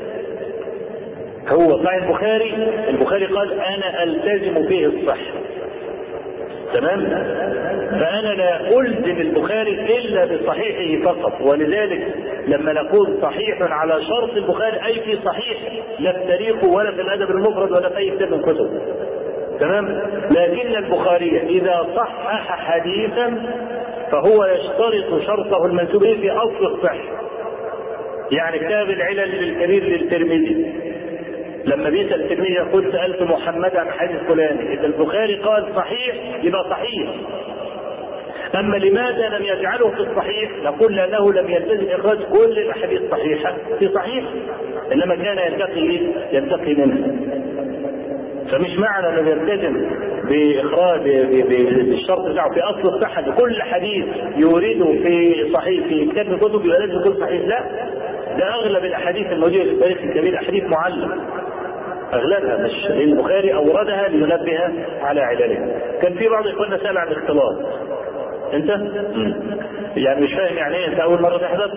هو صحيح البخاري البخاري قال أنا ألتزم فيه الصحة تمام فانا لا الزم البخاري الا بصحيحه فقط ولذلك لما نقول صحيح على شرط البخاري اي في صحيح لا في تاريخه ولا في الادب المفرد ولا في اي كتاب من كتبه تمام لكن البخاري اذا صحح حديثا فهو يشترط شرطه المنسوب في اصل الصحه يعني كتاب العلل للكبير للترمذي لما بيسأل التلميذ يقول سألت محمد عن حديث فلان إذا البخاري قال صحيح يبقى صحيح أما لماذا لم يجعله في الصحيح؟ نقول لأنه لم يلتزم إخراج كل الأحاديث الصحيحة في صحيح إنما كان ينتقي ينتقي منها فمش معنى انه يلتزم باخراج بالشرط بتاعه في اصل الصحه كل حديث يورده في صحيح في كتاب الكتب يبقى لازم يكون صحيح لا ده اغلب الاحاديث الموجوده في التاريخ الكبير احاديث معلم اغلبها مش البخاري اوردها لينبه على عللها كان في بعض اخواننا سال عن الاختلاط انت يعني مش فاهم يعني ايه انت اول مره تحدث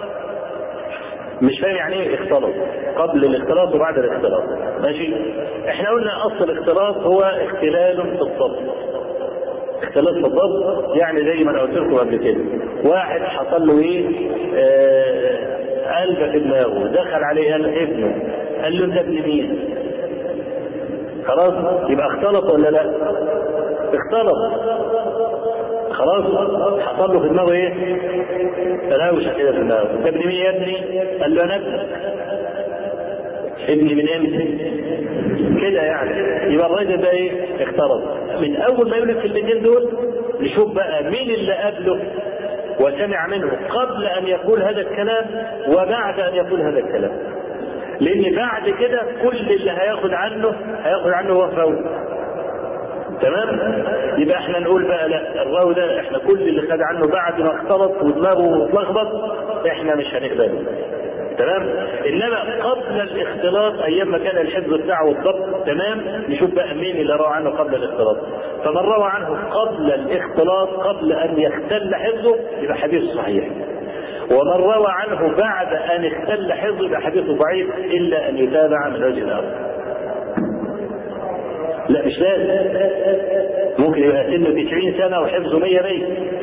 مش فاهم يعني ايه اختلاط قبل الاختلاط وبعد الاختلاط ماشي احنا قلنا اصل الاختلاط هو اختلال في الضبط اختلاط في الضبط يعني زي ما انا قلت لكم قبل كده واحد حصل له ايه آه قلب في دماغه دخل عليه ابنه قال له انت ابن مين خلاص يبقى اختلط ولا لا اختلط خلاص حصل له في دماغه ايه تناوش كده في دماغه انت ابن مين يا ابني قال له انا ابنك ابني من امتى كده يعني يبقى الراجل ده ايه اختلط من اول ما يولد في البنتين دول نشوف بقى مين اللي قبله وسمع منه قبل ان يقول هذا الكلام وبعد ان يقول هذا الكلام لان بعد كده كل اللي هياخد عنه هياخد عنه هو فوز تمام يبقى احنا نقول بقى لا الراوي ده احنا كل اللي خد عنه بعد ما اختلط ودماغه اتلخبط احنا مش هنقبله تمام انما قبل الاختلاط ايام ما كان الحفظ بتاعه والضبط تمام نشوف بقى مين اللي روى عنه قبل الاختلاط فمن روى عنه قبل الاختلاط قبل ان يختل حفظه يبقى حديث صحيح ومن روى عنه بعد ان اختل حفظه يبقى حديثه ضعيف الا ان يتابع من وجه اخر لا مش لازم ممكن يبقى سنه 90 سنه وحفظه 100 100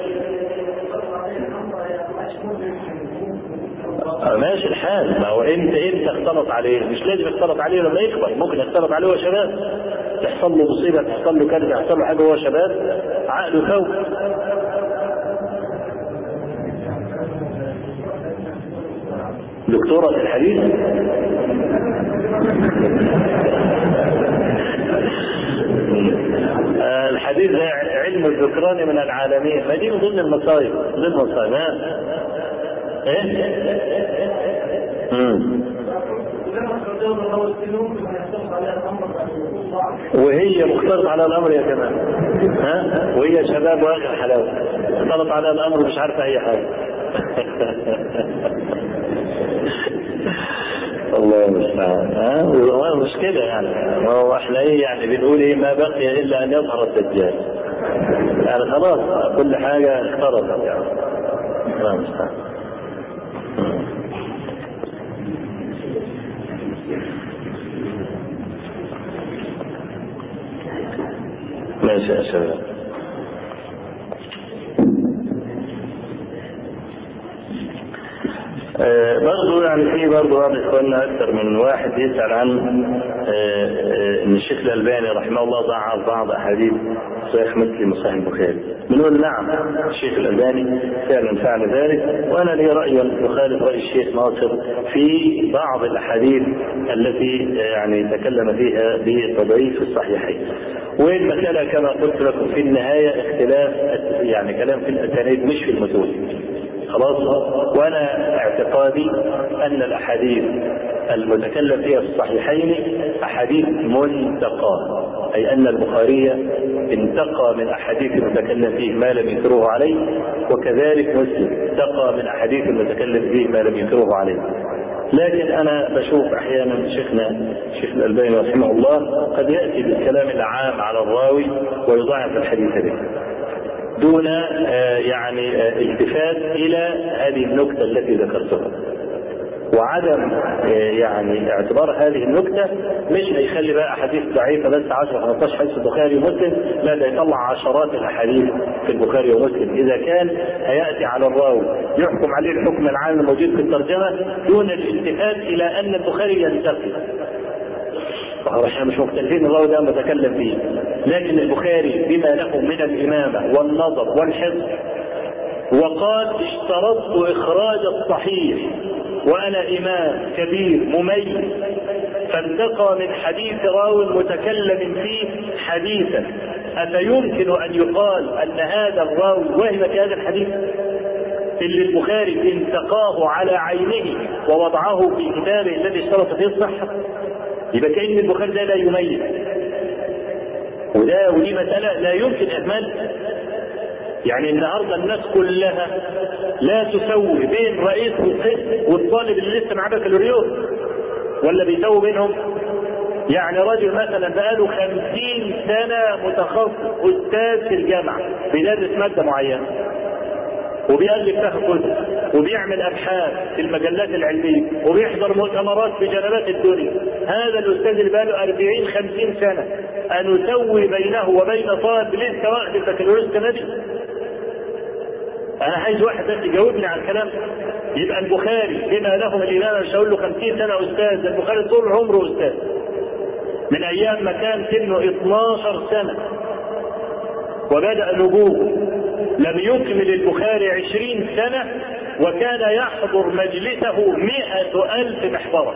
ماشي الحال ما هو انت انت اختلط عليه مش لازم يختلط عليه لما يكبر ممكن يختلط عليه وهو شباب تحصل له مصيبه تحصل له كذا تحصل له حاجه وهو شباب عقله فوق دكتورة في الحديث آه، الحديث ده علم الذكران من العالمين ما دي من ضمن المصايب ضمن المصايب ها ايه؟ مم. وهي مختلط على الامر يا كمان ها وهي شباب واخر حلاوه اختلط على الامر مش عارفه اي حاجه الله المستعان ها وهو مش كده يعني ما هو احنا ايه يعني بنقول ايه ما بقي الا ان يظهر الدجال يعني خلاص كل حاجه اختلطت يعني الله المستعان ماشي يا شباب آه برضه يعني في برضه بعض اخواننا اكثر من واحد يسال عن آه آه ان الشيخ الالباني رحمه الله ضعف بعض احاديث صحيح مسلم وصحيح البخاري. بنقول نعم الشيخ الالباني فعلا فعل ذلك وانا لي راي يخالف راي الشيخ ناصر في بعض الاحاديث التي يعني تكلم فيها بتضعيف الصحيحين. والمساله كما قلت لكم في النهايه اختلاف يعني كلام في الاسانيد مش في المتون. خلاص وانا اعتقادي ان الاحاديث المتكلم فيها في الصحيحين احاديث منتقاه اي ان البخاري انتقى من احاديث المتكلم فيه ما لم يكره عليه وكذلك مسلم انتقى من احاديث المتكلم فيه ما لم يكره عليه لكن انا بشوف احيانا شيخنا شيخ الالباني رحمه الله قد ياتي بالكلام العام على الراوي ويضاعف الحديث به دون يعني التفات الى هذه النكته التي ذكرتها وعدم يعني اعتبار هذه النكته مش هيخلي بقى احاديث ضعيفه بس 10 15 حديث البخاري ومسلم لا ده يطلع عشرات الاحاديث في البخاري ومسلم اذا كان هياتي على الراوي يحكم عليه الحكم العام الموجود في الترجمه دون الالتفات الى ان البخاري ينتقي احنا مش مختلفين الراوي ده بتكلم فيه لكن البخاري بما له من الامامه والنظر والحفظ وقال اشترطت اخراج الصحيح وانا امام كبير مميز فانتقى من حديث راو متكلم فيه حديثا افيمكن ان يقال ان هذا الراوي وهم في هذا الحديث اللي البخاري انتقاه على عينه ووضعه في كتابه الذي اشترط فيه الصحه يبقى كأن البخاري ده لا يميز وده ودي مسألة لا يمكن إهمال يعني النهارده الناس كلها لا تسوي بين رئيس القسم والطالب اللي لسه معاه بكالوريوس ولا بيسوي بينهم يعني رجل مثلا بقاله خمسين سنة متخصص أستاذ في الجامعة بيدرس مادة معينة وبيألف فيها كتب وبيعمل أبحاث في المجلات العلمية وبيحضر مؤتمرات في جنبات الدنيا هذا الأستاذ اللي بقاله 40 50 سنة أن نسوي بينه وبين طالب لسه واخد البكالوريوس السنة دي أنا عايز واحد بس يجاوبني على الكلام يبقى البخاري بما له من الإمام مش هقول له 50 سنة أستاذ البخاري طول عمره أستاذ من أيام ما كان سنه 12 سنة وبدأ نبوغه لم يكمل البخاري عشرين سنة وكان يحضر مجلسه مئة ألف محضرة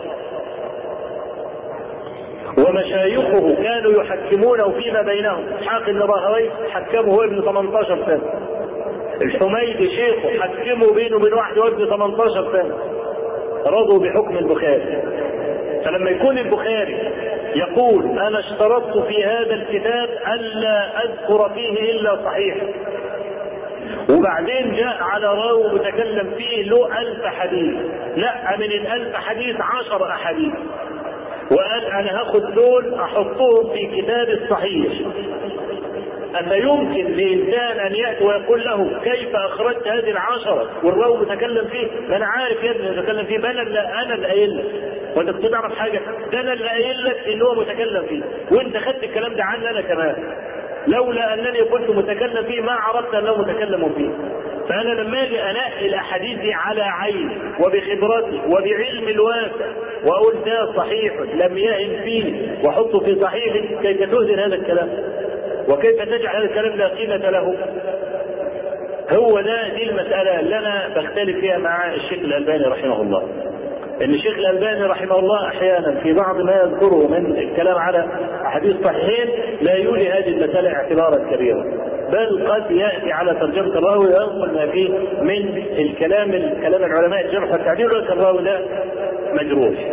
ومشايخه كانوا يحكمونه فيما بينهم اسحاق بن راهوي حكمه هو ابن 18 سنة الحميدي شيخه حكمه بينه وبين واحد وابن 18 سنة رضوا بحكم البخاري فلما يكون البخاري يقول انا اشترطت في هذا الكتاب الا اذكر فيه الا صحيح وبعدين جاء على راوي متكلم فيه له ألف حديث لا من الألف حديث عشر أحاديث وقال أنا هاخد دول أحطهم في كتاب الصحيح أفيمكن لإنسان أن يأتي ويقول له كيف أخرجت هذه العشرة والراوي متكلم فيه ما أنا عارف يا ابني متكلم فيه أنا اللي أنا اللي قايل لك وأنت كنت تعرف حاجة ده أنا اللي قايل لك إن هو متكلم فيه وأنت خدت الكلام ده عني أنا كمان لولا انني كنت متكلم فيه ما عرفت انه متكلم فيه فانا لما اجي انقي الاحاديث دي على عيني وبخبرتي وبعلم الواسع واقول ده صحيح لم يهن فيه واحطه في صحيح كيف تهدر هذا الكلام وكيف تجعل هذا الكلام لا قيمه له هو ده دي المساله اللي انا بختلف فيها مع الشيخ الالباني رحمه الله ان الشيخ الالباني رحمه الله احيانا في بعض ما يذكره من الكلام على احاديث صحيحين لا يولي هذه المساله اعتبارا كبيرا بل قد ياتي على ترجمه الراوي وينقل ما فيه من الكلام كلام العلماء الجرح والتعديل ولكن الراوي ده مجروح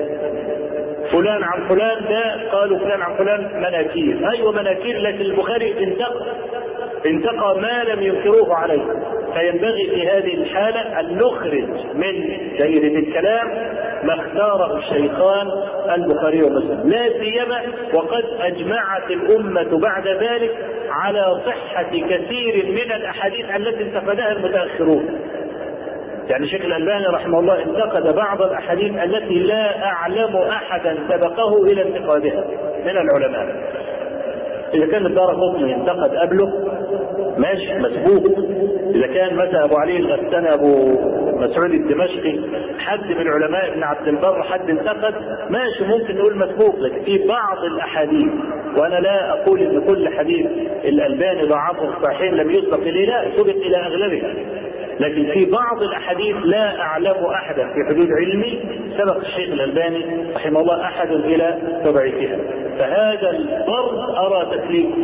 فلان عن فلان ده قالوا فلان عن فلان مناكير ايوه مناكير لكن البخاري انتقى انتقى ما لم ينكروه عليه فينبغي في هذه الحالة أن نخرج من دائرة الكلام ما اختاره الشيخان البخاري ومسلم لا سيما وقد أجمعت الأمة بعد ذلك على صحة كثير من الأحاديث التي انتقدها المتأخرون يعني شيخ الألباني رحمه الله انتقد بعض الأحاديث التي لا أعلم أحدا سبقه إلى انتقادها من العلماء إذا كان الدار قطني انتقد قبله ماشي مسبوق إذا كان مثلا أبو علي الغساني أبو مسعود الدمشقي حد من علماء ابن عبد البر حد انتقد ماشي ممكن نقول مسبوق لكن في بعض الأحاديث وأنا لا أقول إن كل حديث الألباني ضعفه الصحيحين لم يسبق إليه لا سبق إلى أغلبها لكن في بعض الاحاديث لا اعلم احدا في حدود علمي سبق الشيخ الالباني رحمه الله احد الى تضعيفها فهذا الفرض ارى تكليفه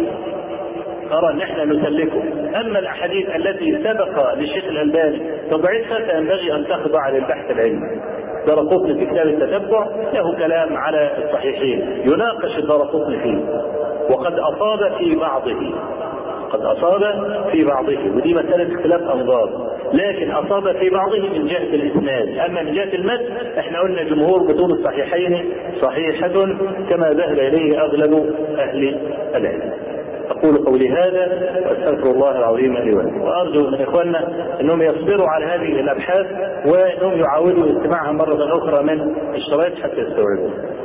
ارى ان احنا نسلكه اما الاحاديث التي سبق للشيخ الالباني تضعيفها فينبغي ان تخضع للبحث العلمي درقطني في كتاب التتبع له كلام على الصحيحين يناقش الدرقطني فيه وقد اصاب في بعضه قد أصاب في بعضه ودي مسألة اختلاف أنظار لكن أصاب في بعضه من جهة الإسناد أما من جهة المد احنا قلنا جمهور بطول الصحيحين صحيحة كما ذهب إليه أغلب أهل العلم أقول قولي هذا وأستغفر الله العظيم لي ولكم وأرجو من إخواننا أنهم يصبروا على هذه الأبحاث وأنهم يعاودوا استماعها مرة أخرى من الشرايط حتى يستوعبوا